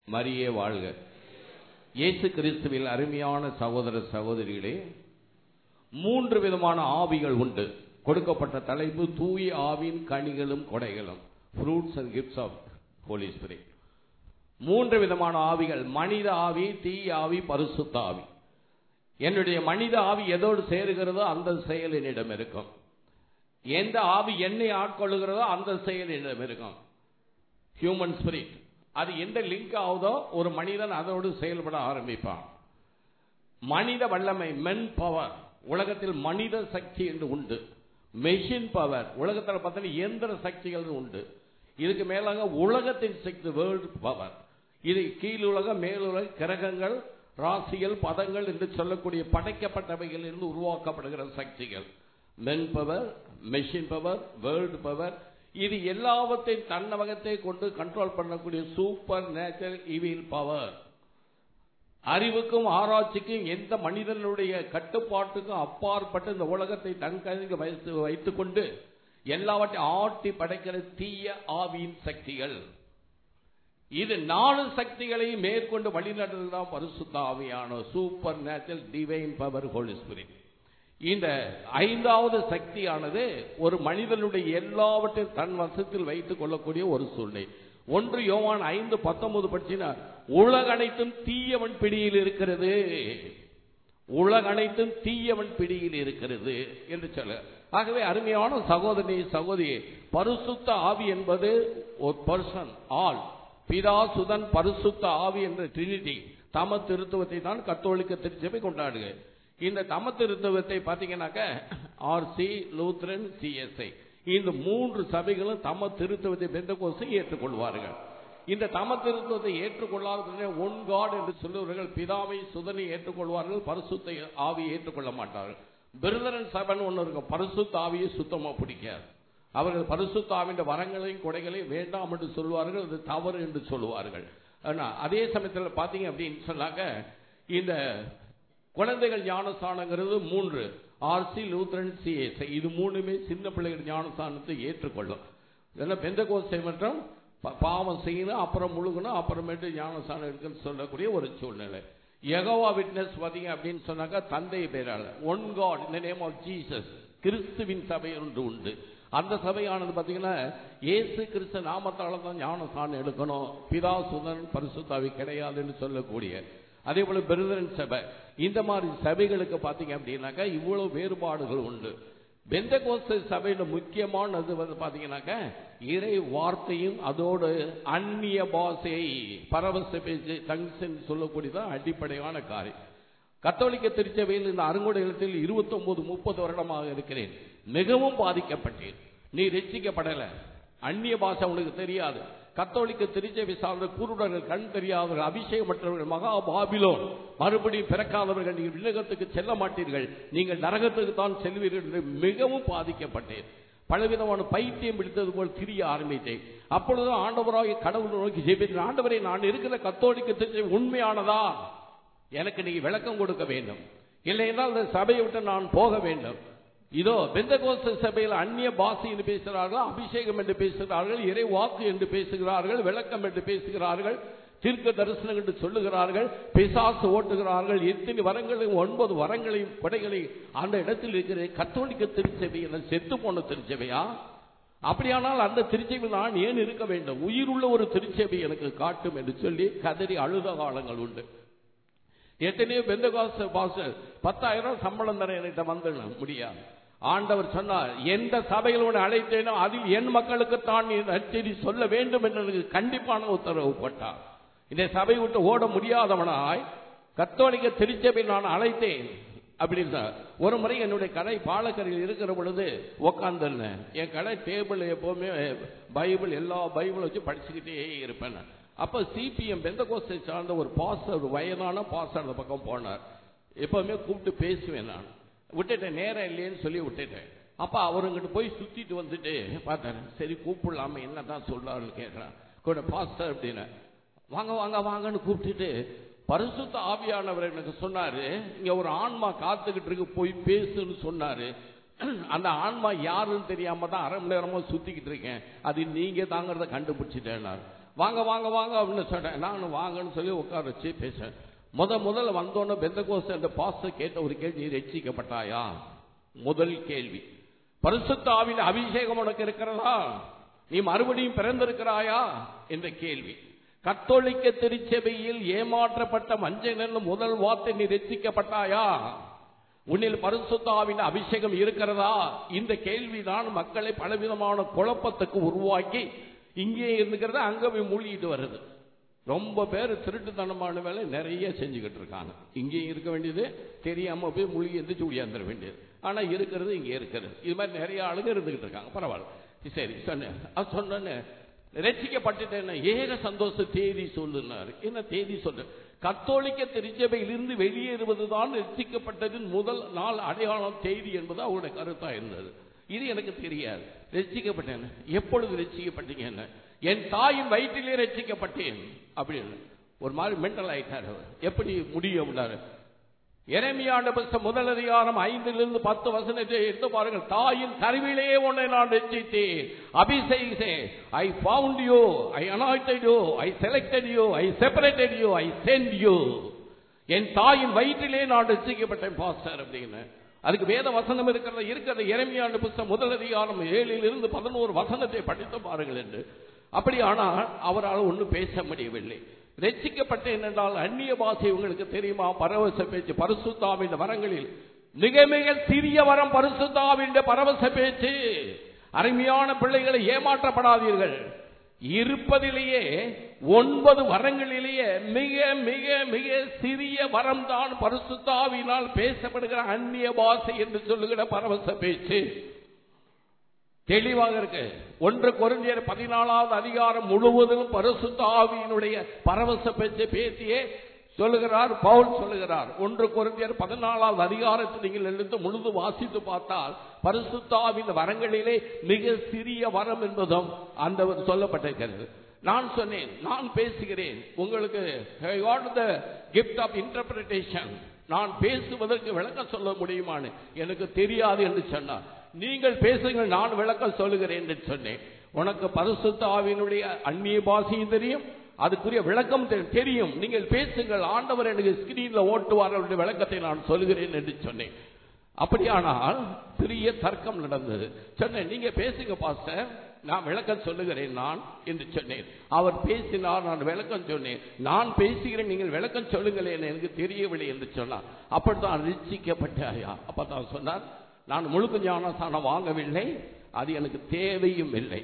மரியே வாழ்க இயேசு கிறிஸ்துவில் அருமையான சகோதர சகோதரிகளே மூன்று விதமான ஆவிகள் உண்டு கொடுக்கப்பட்ட தலைப்பு தூய ஆவின் கனிகளும் கொடைகளும் fruits and gifts of Holy Spirit மூன்று விதமான ஆவிகள் மனித ஆவி தீ ஆவி பரிசுத்த ஆவி என்னுடைய மனித ஆவி எதோடு சேருகிறதோ அந்த செயல் என்னிடம் இருக்கும் எந்த ஆவி என்னை ஆட்கொள்ளுகிறதோ அந்த செயல் என்னிடம் இருக்கும் ஹியூமன் ஸ்பிரிட் அது எந்த லிங்க் ஆகுதோ ஒரு மனிதன் அதோடு செயல்பட ஆரம்பிப்பான் மனித வல்லமை மென் பவர் உலகத்தில் மனித சக்தி என்று உண்டு மெஷின் பவர் உலகத்தில் பார்த்தீங்கன்னா இயந்திர சக்திகள் உண்டு இதுக்கு மேலாக உலகத்தின் சக்தி வேர்ல்டு பவர் இது கீழுலக மேலுலக கிரகங்கள் ராசிகள் பதங்கள் என்று சொல்லக்கூடிய படைக்கப்பட்டவைகள் இருந்து உருவாக்கப்படுகிற சக்திகள் men power machine power world power இது எல்லாவற்றையும் தன்னவகத்தை கொண்டு கண்ட்ரோல் பண்ணக்கூடிய சூப்பர் நேச்சுரல் இவில் பவர் அறிவுக்கும் ஆராய்ச்சிக்கும் எந்த மனிதனுடைய கட்டுப்பாட்டுக்கும் அப்பாற்பட்டு இந்த உலகத்தை தன் கைக்கு வைத்து வைத்துக் கொண்டு எல்லாவற்றையும் ஆட்டி படைக்கிற தீய ஆவியின் சக்திகள் இது நாலு சக்திகளை மேற்கொண்டு வழிநடத்துதான் பரிசுத்த ஆவியான supernatural divine power Holy Spirit இந்த ஐந்தாவது சக்தியானது ஒரு மனிதனுடைய எல்லாவற்றையும் தன் வசத்தில் வைத்துக் கொள்ளக்கூடிய ஒரு சூழ்நிலை ஒன்று யோவான் ஐந்து பத்தொன்பது படிச்சினா உலக அனைத்தும் தீயவன் பிடியில் இருக்கிறது உலக அனைத்தும் தீயவன் பிடியில் இருக்கிறது என்று சொல்ல ஆகவே அருமையான சகோதரி சகோதரி பரிசுத்த ஆவி என்பது ஒரு பர்சன் ஆல் பிதா சுதன் பரிசுத்த ஆவி என்ற ட்ரினிட்டி தம திருத்துவத்தை தான் கத்தோலிக்க திருச்சபை கொண்டாடுக இந்த தம திருத்துவத்தை பார்த்தீங்கன்னாக்க ஆர்சி லூத்ரன் சிஎஸ்ஐ இந்த மூன்று சபைகளும் தம திருத்துவத்தை பெந்த கோசை ஏற்றுக்கொள்வார்கள் இந்த தம திருத்துவத்தை ஏற்றுக்கொள்ளாத ஒன் காட் என்று சொல்லுவார்கள் பிதாவை சுதனை ஏற்றுக்கொள்வார்கள் பரிசுத்த ஆவியை ஏற்றுக்கொள்ள மாட்டார்கள் பிரதரன் சபன் ஒன்று இருக்கும் பரிசுத்த ஆவியை சுத்தமா பிடிக்காது அவர்கள் பரிசுத்தாவின் வரங்களையும் கொடைகளையும் வேண்டாம் என்று சொல்வார்கள் அது தவறு என்று சொல்லுவார்கள் அதே சமயத்தில் பார்த்தீங்க அப்படின்னு சொன்னாக்க இந்த குழந்தைகள் ஞானஸ்தானங்கிறது மூன்று ஆர்சி லூத்ரன் சிஎஸ் இது மூணுமே சின்ன பிள்ளைகள் ஞானஸ்தானத்தை ஏற்றுக்கொள்ளும் இதெல்லாம் பெந்த கோசை மற்றும் பாவம் செய்யணும் அப்புறம் முழுகணும் அப்புறமேட்டு ஞானஸ்தானம் இருக்குன்னு சொல்லக்கூடிய ஒரு சூழ்நிலை யகோவா விட்னஸ் பார்த்தீங்க அப்படின்னு சொன்னாக்கா தந்தை பேரால ஒன் காட் இந்த நேம் ஆஃப் ஜீசஸ் கிறிஸ்துவின் சபை ஒன்று உண்டு அந்த சபையானது பார்த்தீங்கன்னா ஏசு கிறிஸ்து நாமத்தால தான் ஞானஸ்தானம் எடுக்கணும் பிதா சுதன் பரிசுத்தாவி கிடையாதுன்னு சொல்லக்கூடிய அதே போல பெருதரன் சபை இந்த மாதிரி சபைகளுக்கு பார்த்தீங்க அப்படின்னாக்கா இவ்வளவு வேறுபாடுகள் உண்டு பெந்த கோஸ்த சபையில முக்கியமானது வந்து பாத்தீங்கன்னாக்க இறை வார்த்தையும் அதோடு அந்நிய பாஷையை பரவச பேச்சு தங்சன் சொல்லக்கூடியதான் அடிப்படையான காரியம் கத்தோலிக்க திருச்சபையில் இந்த அருங்கொடைகளத்தில் இருபத்தி ஒன்பது முப்பது வருடமாக இருக்கிறேன் மிகவும் பாதிக்கப்பட்டேன் நீ ரசிக்கப்படல அந்நிய பாஷை உனக்கு தெரியாது கத்தோலிக்க திருச்சபை சார்ந்த குருடர்கள் கண் தெரியாதவர்கள் அபிஷேகமற்றவர்கள் மகா பாபிலோன் மறுபடியும் பிறக்காதவர்கள் நீங்கள் விண்ணகத்துக்கு செல்ல மாட்டீர்கள் நீங்கள் நரகத்துக்கு தான் செல்வீர்கள் என்று மிகவும் பாதிக்கப்பட்டேன் பலவிதமான பைத்தியம் பிடித்தது போல் திரிய ஆரம்பித்தேன் அப்பொழுது ஆண்டவராக கடவுள் நோக்கி ஜெயிப்பேன் ஆண்டவரை நான் இருக்கிற கத்தோலிக்க திருச்சபை உண்மையானதா எனக்கு நீங்க விளக்கம் கொடுக்க வேண்டும் இல்லை என்றால் இந்த சபையை விட்டு நான் போக வேண்டும் இதோ பெந்தகோஸ்த சபையில் அந்நிய பாஷை என்று பேசுகிறார்கள் அபிஷேகம் என்று பேசுகிறார்கள் இறை வாக்கு என்று பேசுகிறார்கள் விளக்கம் என்று பேசுகிறார்கள் தீர்க்க தரிசனம் என்று சொல்லுகிறார்கள் பிசாசு ஓட்டுகிறார்கள் எத்தனை வரங்களையும் ஒன்பது வரங்களையும் கொடைகளையும் அந்த இடத்தில் இருக்கிற கத்தோலிக்க திருச்சபை என செத்து போன திருச்சபையா அப்படியானால் அந்த திருச்சபையில் நான் ஏன் இருக்க வேண்டும் உயிருள்ள ஒரு திருச்சபை எனக்கு காட்டும் என்று சொல்லி கதறி அழுத காலங்கள் உண்டு எத்தனையோ பெந்த காசு பாச பத்தாயிரம் சம்பளம் தர என்கிட்ட வந்து முடியாது ஆண்டவர் சொன்னார் எந்த சபையில் உன்னை அழைத்தேனோ அதில் என் மக்களுக்கு தான் நச்செய்தி சொல்ல வேண்டும் என்று கண்டிப்பான உத்தரவு போட்டார் இந்த சபை விட்டு ஓட முடியாதவனாய் கத்தோலிக்க திருச்சபை நான் அழைத்தேன் அப்படின்னு ஒரு முறை என்னுடைய கடை பாலக்கரையில் இருக்கிற பொழுது உக்காந்துருந்தேன் என் கடை டேபிள் எப்பவுமே பைபிள் எல்லா பைபிளும் வச்சு படிச்சுக்கிட்டே இருப்பேன் அப்ப சிபிஎம் பெந்த கோஸ்தை சார்ந்த ஒரு பாஸ்டர் ஒரு வயதான பாஸ்டர் அந்த பக்கம் போனார் எப்பவுமே கூப்பிட்டு பேசுவேன் நான் விட்டுட்டேன் நேரம் இல்லையேன்னு சொல்லி விட்டுட்டேன் அப்ப அவருங்கிட்ட போய் சுத்திட்டு வந்துட்டு பார்த்தேன் சரி கூப்பிடலாம என்னதான் சொல்றாருன்னு கேட்கிறான் கூட பாஸ்டர் அப்படின்னு வாங்க வாங்க வாங்கன்னு கூப்பிட்டுட்டு பரிசுத்த ஆவியானவர் எனக்கு சொன்னாரு இங்க ஒரு ஆன்மா காத்துக்கிட்டு இருக்கு போய் பேசுன்னு சொன்னாரு அந்த ஆன்மா யாருன்னு தெரியாம தான் அரை மணி நேரமா சுத்திக்கிட்டு இருக்கேன் அது நீங்க தாங்கிறத கண்டுபிடிச்சிட்டேன் வாங்க வாங்க வாங்க அப்படின்னு சொன்னேன் நான் வாங்கன்னு சொல்லி உட்கார வச்சு பேசுறேன் முத முதல்ல வந்தோன்னு பெந்த கோஸ் அந்த பாஸ்ட கேட்ட ஒரு கேள்வி நீ ரட்சிக்கப்பட்டாயா முதல் கேள்வி பரிசுத்தாவின் அபிஷேகம் உனக்கு இருக்கிறதா நீ மறுபடியும் பிறந்திருக்கிறாயா என்ற கேள்வி கத்தோலிக்க திருச்சபையில் ஏமாற்றப்பட்ட மஞ்சள் முதல் வார்த்தை நீ ரட்சிக்கப்பட்டாயா உன்னில் பரிசுத்தாவின் அபிஷேகம் இருக்கிறதா இந்த கேள்விதான் மக்களை பலவிதமான குழப்பத்துக்கு உருவாக்கி இங்கே இருந்துக்கிறத அங்க போய் மூழ்கிட்டு வருது ரொம்ப பேர் திருட்டுத்தனமான வேலை நிறைய செஞ்சுக்கிட்டு இருக்காங்க இங்கேயும் இருக்க வேண்டியது தெரியாம போய் மூழ்கி எந்திரிச்சு ஒடியாந்துட வேண்டியது ஆனா இருக்கிறது இங்க இருக்கிறது இது மாதிரி நிறைய ஆளுங்க இருந்துகிட்டு இருக்காங்க பரவாயில்ல சரி சொன்னேன் அது சொன்னேன்னு ரசிக்கப்பட்டுட்டேன் ஏக சந்தோஷ தேதி சொல்லுனாரு என்ன தேதி சொல்லு கத்தோலிக்க திருச்சபையிலிருந்து வெளியேறுவதுதான் ரசிக்கப்பட்டதின் முதல் நாள் அடையாளம் செய்தி என்பது அவருடைய கருத்தா இருந்தது இது எனக்கு தெரியாது ரசிக்கப்பட்டேன் எப்பொழுது ரசிக்கப்பட்டீங்க என்ன என் தாயின் வயிற்றிலே ரசிக்கப்பட்டேன் அப்படின்னு ஒரு மாதிரி மென்டல் ஆயிட்டார் அவர் எப்படி முடியும் அப்படின்னாரு எரேமியாண்ட புஸ்தகம் முதல் அதிகாரம் ஐந்திலிருந்து பத்து வசனத்தை எடுத்து பாருங்கள் தாயின் கருவிலே உன்னை நான் ரசித்தேன் அபிஷேகித்தேன் I found you I anointed you I selected you I separated you I sent you என் தாயின் வயிற்றிலே நான் ரசிக்கப்பட்டேன் பாஸ்டர் அப்படின்னு அதுக்கு வேத வசனம் இருக்கிறத இருக்கிற இறமையாண்டு புஸ்தகம் முதல் அதிகாரம் ஏழில் இருந்து பதினோரு வசனத்தை படித்து பாருங்கள் என்று அப்படி ஆனால் அவரால் ஒன்றும் பேச முடியவில்லை ரசிக்கப்பட்டேன் என்றால் அந்நிய பாஷை உங்களுக்கு தெரியுமா பரவச பேச்சு பரிசுத்தாவின் வரங்களில் மிக மிக சிறிய வரம் பரிசுத்தாவின் பரவச பேச்சு அருமையான பிள்ளைகளை ஏமாற்றப்படாதீர்கள் இருப்பதிலேயே ஒன்பது வரங்களிலேயே மிக மிக மிக சிறிய வரம் தான் பரிசுத்தாவினால் பேசப்படுகிற அந்நிய பாஷை என்று சொல்லுகிற பரவச பேச்சு தெளிவாக இருக்கு ஒன்று குறைஞ்சர் பதினாலாவது அதிகாரம் முழுவதும் பரிசுத்தாவியினுடைய பரவச பேச்சு பேசியே சொல்லுகிறார் பவுல் சொல்லுகிறார் ஒன்று குறைஞ்சர் பதினாலாவது அதிகாரத்தை நீங்கள் எடுத்து முழுது வாசித்து பார்த்தால் பரிசுத்தாவின் வரங்களிலே மிக சிறிய வரம் என்பதும் அந்த சொல்லப்பட்டிருக்கிறது நான் சொன்னேன் நான் பேசுகிறேன் உங்களுக்கு கிஃப்ட் ஆஃப் இன்டர்பிரிட்டேஷன் நான் பேசுவதற்கு விளக்கம் சொல்ல முடியுமான்னு எனக்கு தெரியாது என்று சொன்னார் நீங்கள் பேசுங்கள் நான் விளக்கம் சொல்லுகிறேன் என்று சொன்னேன் உனக்கு பரிசுத்த ஆவியினுடைய அந்நிய பாஷையும் தெரியும் அதுக்குரிய விளக்கம் தெரியும் நீங்கள் பேசுங்கள் ஆண்டவர் எனக்கு ஸ்கிரீன்ல ஓட்டுவார் அவருடைய விளக்கத்தை நான் சொல்லுகிறேன் என்று சொன்னேன் அப்படியானால் பெரிய தர்க்கம் நடந்தது சொன்னேன் நீங்க பேசுங்க பாஸ்டர் நான் விளக்கம் சொல்லுகிறேன் நான் என்று சொன்னேன் அவர் பேசினார் நான் விளக்கம் சொன்னேன் நான் பேசுகிறேன் நீங்கள் விளக்கம் சொல்லுங்களேன் எனக்கு தெரியவில்லை என்று சொன்னார் அப்படித்தான் ரிச்சிக்கப்பட்டாயா அப்பதான் சொன்னார் நான் முழுக்க ஞானஸ்தானம் வாங்கவில்லை அது எனக்கு தேவையும் இல்லை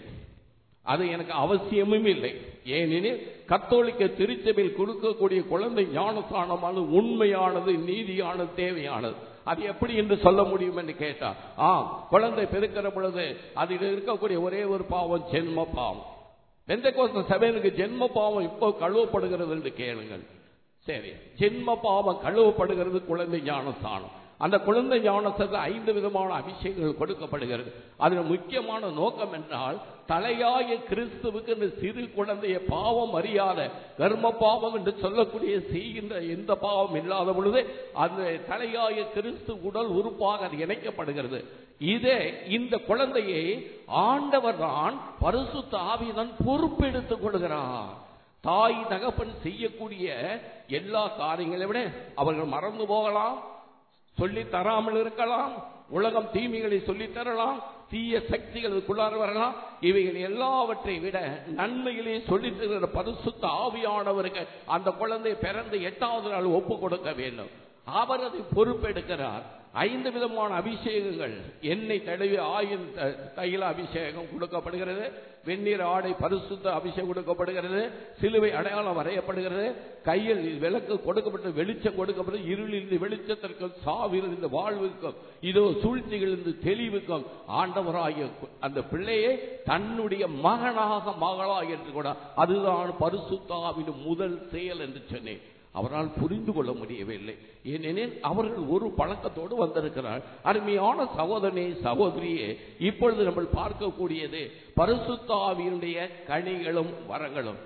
அது எனக்கு அவசியமும் இல்லை ஏனெனில் கத்தோலிக்க திருச்சபையில் கொடுக்கக்கூடிய குழந்தை ஞானஸ்தானமானது உண்மையானது நீதியானது தேவையானது அது எப்படி என்று சொல்ல முடியும் என்று கேட்டார் ஆ குழந்தை பெருக்கிற பொழுது அதில் இருக்கக்கூடிய ஒரே ஒரு பாவம் ஜென்ம பாவம் எந்த கோச சபையனுக்கு ஜென்ம பாவம் இப்போ கழுவப்படுகிறது என்று கேளுங்கள் சரி ஜென்ம பாவம் கழுவப்படுகிறது குழந்தை ஞானஸ்தானம் அந்த குழந்தை ஞானத்துக்கு ஐந்து விதமான அபிஷேகங்கள் கொடுக்கப்படுகிறது அதில் முக்கியமான நோக்கம் என்றால் தலையாய கிறிஸ்துவுக்கு இந்த சிறு குழந்தைய பாவம் அறியாத கர்ம பாவம் என்று சொல்லக்கூடிய செய்கின்ற எந்த பாவம் இல்லாத பொழுது அந்த தலையாய கிறிஸ்து உடல் உறுப்பாக அது இணைக்கப்படுகிறது இதே இந்த குழந்தையை ஆண்டவர் தான் பரிசுத்த ஆவிதான் பொறுப்பெடுத்துக் கொள்கிறார் தாய் தகப்பன் செய்யக்கூடிய எல்லா காரியங்களை விட அவர்கள் மறந்து போகலாம் சொல்லி தராமல் இருக்கலாம் உலகம் தீமைகளை சொல்லி தரலாம் தீய சக்திகளுக்குள்ளார வரலாம் இவைகள் எல்லாவற்றை விட நன்மைகளே சொல்லி தருகிற பரிசுத்த ஆவியானவருக்கு அந்த குழந்தை பிறந்த எட்டாவது நாள் ஒப்பு கொடுக்க வேண்டும் அவர் அதை பொறுப்பெடுக்கிறார் ஐந்து விதமான அபிஷேகங்கள் எண்ணெய் தடவி ஆயின் தைல அபிஷேகம் கொடுக்கப்படுகிறது வெந்நீர் ஆடை பரிசுத்த அபிஷேகம் கொடுக்கப்படுகிறது சிலுவை அடையாளம் வரையப்படுகிறது கையில் விளக்கு கொடுக்கப்பட்டு வெளிச்சம் கொடுக்கப்பட்டு இருளிலிருந்து வெளிச்சத்திற்கும் சாவிலிருந்து வாழ்வுக்கும் இதோ சூழ்ச்சிகளிலிருந்து தெளிவுக்கும் ஆண்டவராகிய அந்த பிள்ளையை தன்னுடைய மகனாக மகளாக என்று கூட அதுதான் பரிசுத்தாவின் முதல் செயல் என்று சொன்னேன் அவரால் புரிந்து கொள்ள முடியவில்லை ஏனெனில் அவர்கள் ஒரு பழக்கத்தோடு வந்திருக்கிறார் அருமையான சகோதரனே சகோதரியே இப்பொழுது நம்ம பார்க்கக்கூடியது பரிசுத்தாவினுடைய கனிகளும் வரங்களும்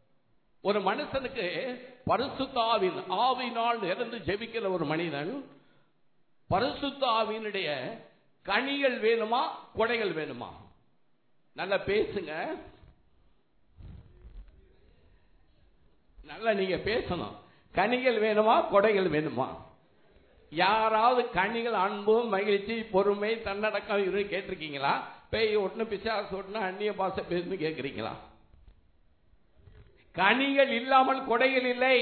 ஒரு மனுஷனுக்கு பரிசுத்தாவின் ஆவினால் இறந்து ஜெபிக்கிற ஒரு மனிதன் பரிசுத்தாவினுடைய கனிகள் வேணுமா கொடைகள் வேணுமா நல்லா பேசுங்க நல்லா நீங்க பேசணும் கனிகள் வேணுமா கொடைகள் வேணுமா யாராவது கனிகள் அன்பு மகிழ்ச்சி பொறுமை தன்னடக்கம் இரு கேட்டிருக்கீங்களா பேய் ஒட்டு பிசாசு ஒட்டுனா அந்நிய பாசை பேசுன்னு கேட்கிறீங்களா கனிகள் இல்லாமல் கொடைகள் இல்லை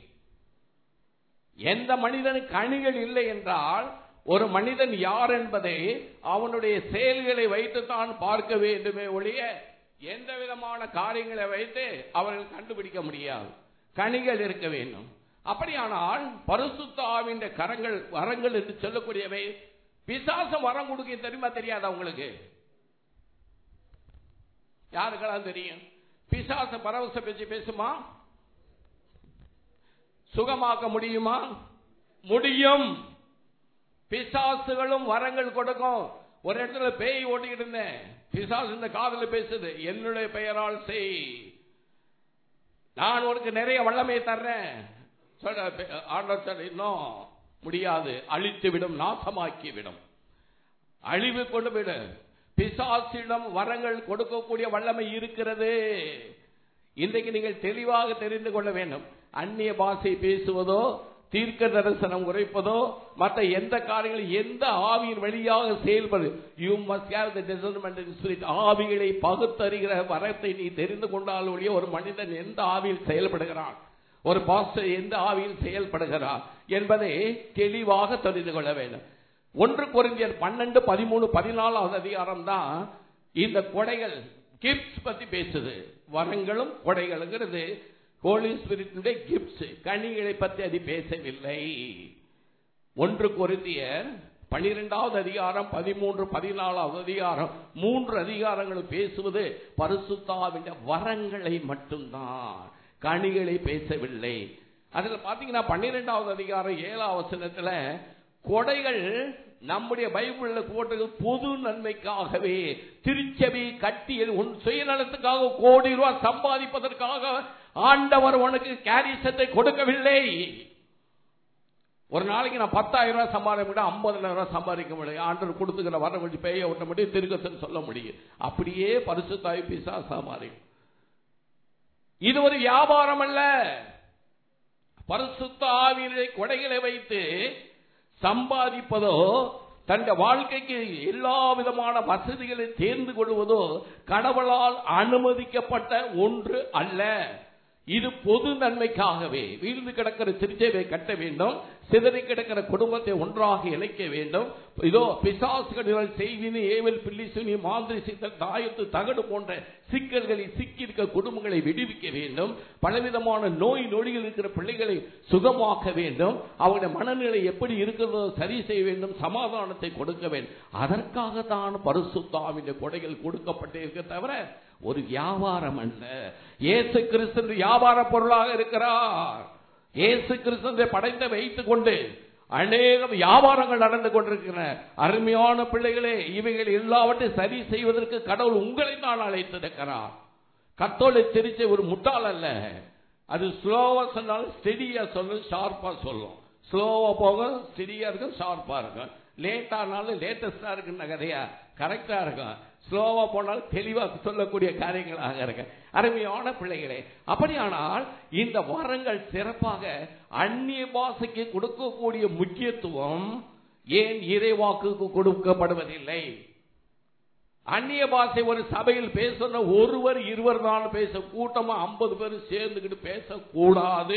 எந்த மனிதனுக்கு கனிகள் இல்லை என்றால் ஒரு மனிதன் யார் என்பதை அவனுடைய செயல்களை வைத்துத்தான் பார்க்க வேண்டுமே ஒழிய எந்த விதமான காரியங்களை வைத்து அவர்கள் கண்டுபிடிக்க முடியாது கனிகள் இருக்க வேண்டும் அப்படியானால் பரிசுத்தாவின் கரங்கள் வரங்கள் என்று சொல்லக்கூடியவை பிசாசம் வரம் கொடுக்க தெரியுமா தெரியாதா உங்களுக்கு யாருக்கெல்லாம் தெரியும் பிசாச பரவச பேச்சு பேசுமா சுகமாக்க முடியுமா முடியும் பிசாசுகளும் வரங்கள் கொடுக்கும் ஒரு இடத்துல பேய் ஓட்டிக்கிட்டு இருந்தேன் பிசாசு இந்த காதல பேசுது என்னுடைய பெயரால் செய் நான் உனக்கு நிறைய வல்லமை தர்றேன் சொல்ற ஆண்டவர் சொல்ல இன்னும் முடியாது அழித்து விடும் நாசமாக்கி விடும் அழிவு கொண்டு விடு பிசாசிடம் வரங்கள் கொடுக்கக்கூடிய வல்லமை இருக்கிறது இன்றைக்கு நீங்கள் தெளிவாக தெரிந்து கொள்ள வேண்டும் அந்நிய பாஷை பேசுவதோ தீர்க்க தரிசனம் உரைப்பதோ மற்ற எந்த காரியங்களும் எந்த ஆவியின் வழியாக செயல்படு you must have the discernment in spirit ஆவிகளை பகுத்தறிகிற வரத்தை நீ தெரிந்து கொண்டால் ஒழிய ஒரு மனிதன் எந்த ஆவியில் செயல்படுகிறான் ஒரு பாஸ்டர் எந்த ஆவியில் செயல்படுகிறார் என்பதை தெளிவாக தெரிந்து கொள்ள வேண்டும் ஒன்று குறைஞ்சர் பன்னெண்டு பதிமூணு பதினாலாவது அதிகாரம் தான் இந்த கொடைகள் கிப்ஸ் பத்தி பேசுது வரங்களும் கொடைகளுங்கிறது ஹோலி ஸ்பிரிட்டுடைய கிப்ஸ் கனிகளை பற்றி அது பேசவில்லை ஒன்று குருந்தியர் பனிரெண்டாவது அதிகாரம் பதிமூன்று பதினாலாவது அதிகாரம் மூன்று அதிகாரங்களும் பேசுவது பரிசுத்தாவின் வரங்களை மட்டும்தான் கனிகளை பேசவில்லை அதுல பாத்தீங்கன்னா பன்னிரெண்டாவது அதிகாரம் ஏழாம் வசனத்துல கொடைகள் நம்முடைய பைபிள்ல போட்டது பொது நன்மைக்காகவே திருச்சபை கட்டி உன் சுயநலத்துக்காக கோடி ரூபாய் சம்பாதிப்பதற்காக ஆண்டவர் உனக்கு கேரிசத்தை கொடுக்கவில்லை ஒரு நாளைக்கு நான் பத்தாயிரம் ரூபாய் சம்பாதிக்க முடியும் ஐம்பதாயிரம் ரூபாய் சம்பாதிக்க முடியும் ஆண்டவர் கொடுத்துக்கிற வர கொஞ்சம் பெய்ய விட்ட முடியும் திருக்கசன் சொல்ல முடியும் அப்படியே பரிசு தாய் பிசா சம்பாதிக்கும் இது ஒரு வியாபாரம் அல்ல பரிசுத்த ஆவியரை கொடைகளை வைத்து சம்பாதிப்பதோ தன் வாழ்க்கைக்கு எல்லா விதமான வசதிகளை தேர்ந்து கொள்வதோ கடவுளால் அனுமதிக்கப்பட்ட ஒன்று அல்ல இது பொது நன்மைக்காகவே வீழ்ந்து கிடக்கிற திருச்சேவை கட்ட வேண்டும் சிதறி கிடக்கிற குடும்பத்தை ஒன்றாக இணைக்க வேண்டும் இதோ பிசாசுகள் செய்வினி ஏவல் பில்லிசுனி மாந்திரி சித்தல் தாயத்து தகடு போன்ற சிக்கல்களில் சிக்கியிருக்க குடும்பங்களை விடுவிக்க வேண்டும் பலவிதமான நோய் நொடிகள் இருக்கிற பிள்ளைகளை சுகமாக்க வேண்டும் அவருடைய மனநிலை எப்படி இருக்கிறதோ சரி செய்ய வேண்டும் சமாதானத்தை கொடுக்க வேண்டும் அதற்காக தான் பரிசுத்தாவின் கொடைகள் கொடுக்கப்பட்டிருக்க தவிர ஒரு வியாபாரம் அல்ல இயேசு கிறிஸ்து வியாபார பொருளாக இருக்கிறார் இயேசு கிறிஸ்துவை படைத்த வைத்துக் கொண்டு அநேக வியாபாரங்கள் நடந்து கொண்டிருக்கின்றன அருமையான பிள்ளைகளே இவைகள் எல்லாவற்றையும் சரி செய்வதற்கு கடவுள் உங்களை தான் அழைத்திருக்கிறார் கத்தோலை திருச்ச ஒரு முட்டாள் அல்ல அது ஸ்லோவா சொன்னாலும் ஸ்டெடியா சொல்லும் ஷார்ப்பா சொல்லும் ஸ்லோவா போகும் ஸ்டெடியா இருக்கும் ஷார்ப்பா இருக்கும் லேட்டானாலும் லேட்டஸ்டா இருக்குன்ற கதையா கரெக்டா இருக்கும் ஸ்லோவா போனாலும் தெளிவா சொல்லக்கூடிய காரியங்களாக இருக்கு அருமையான பிள்ளைகளே அப்படியானால் இந்த வரங்கள் சிறப்பாக அந்நிய பாஷைக்கு கொடுக்கக்கூடிய முக்கியத்துவம் ஏன் இறைவாக்குக்கு கொடுக்கப்படுவதில்லை அந்நிய பாஷை ஒரு சபையில் பேசணும் ஒருவர் இருவர் தான் பேச கூட்டமா ஐம்பது பேர் சேர்ந்துக்கிட்டு பேசக்கூடாது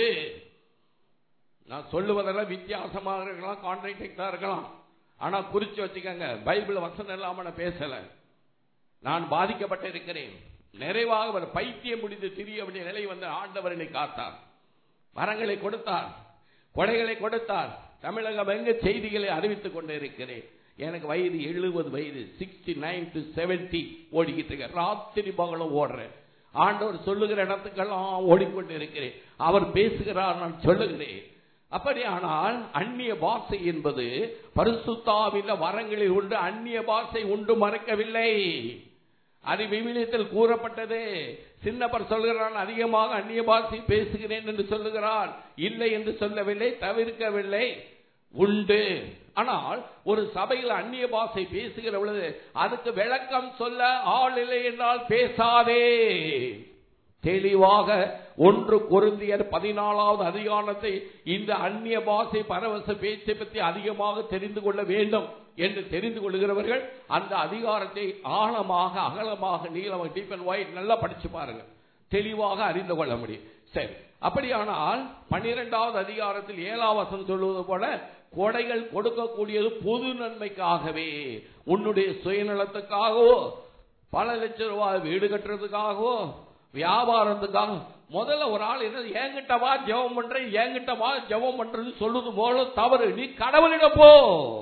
நான் சொல்லுவதெல்லாம் வித்தியாசமாக இருக்கலாம் கான்ட்ராக்டா இருக்கலாம் ஆனா குறிச்சு வச்சுக்கோங்க பைபிள் வசனம் இல்லாம நான் பேசல நான் பாதிக்கப்பட்டிருக்கிறேன் நிறைவாக ஒரு பைத்தியம் முடிந்து திரிய வேண்டிய நிலை வந்து ஆண்டவர் என்னை காத்தார் வரங்களை கொடுத்தார் கொடைகளை கொடுத்தார் தமிழகம் எங்க செய்திகளை அறிவித்துக் கொண்டு இருக்கிறேன் எனக்கு வயது எழுபது வயது சிக்ஸ்டி நைன் டு செவன்டி ஓடிக்கிட்டு இருக்க ராத்திரி பகலும் ஓடுறேன் ஆண்டவர் சொல்லுகிற இடத்துக்கெல்லாம் ஓடிக்கொண்டு இருக்கிறேன் அவர் பேசுகிறார் நான் சொல்லுகிறேன் அப்படியானால் அந்நிய பாஷை என்பது பரிசுத்தாவில வரங்களில் உண்டு அந்நிய பாஷை உண்டு மறைக்கவில்லை அது விவிலியத்தில் கூறப்பட்டது சின்னப்பர் சொல்கிறான் அதிகமாக அந்நிய பாஷை பேசுகிறேன் என்று சொல்லுகிறான் இல்லை என்று சொல்லவில்லை தவிர்க்கவில்லை உண்டு ஆனால் ஒரு சபையில் அந்நிய பாஷை பேசுகிற பொழுது அதுக்கு விளக்கம் சொல்ல ஆள் இல்லை என்றால் பேசாதே தெளிவாக ஒன்று கொருந்தியர் பதினாலாவது அதிகாரத்தை இந்த அந்நிய பாஷை பரவச பேச்சை பற்றி அதிகமாக தெரிந்து கொள்ள வேண்டும் என்று தெரிந்து கொள்கிறவர்கள் அந்த அதிகாரத்தை ஆழமாக அகலமாக நீளமாக டீப் அண்ட் ஒயிட் நல்லா படிச்சு பாருங்க தெளிவாக அறிந்து கொள்ள முடியும் சரி அப்படியானால் பன்னிரெண்டாவது அதிகாரத்தில் ஏழாம் வசனம் சொல்வது போல கொடைகள் கொடுக்கக்கூடியது பொது நன்மைக்காகவே உன்னுடைய சுயநலத்துக்காகவோ பல லட்சம் ரூபாய் வீடு கட்டுறதுக்காகவோ வியாபாரத்துக்காக முதல்ல ஒரு ஆள் என்ன என்கிட்ட வா ஜெபம் பண்றேன் என்கிட்ட வா ஜெபம் பண்றது சொல்லுது போல தவறு நீ கடவுளிடம் போ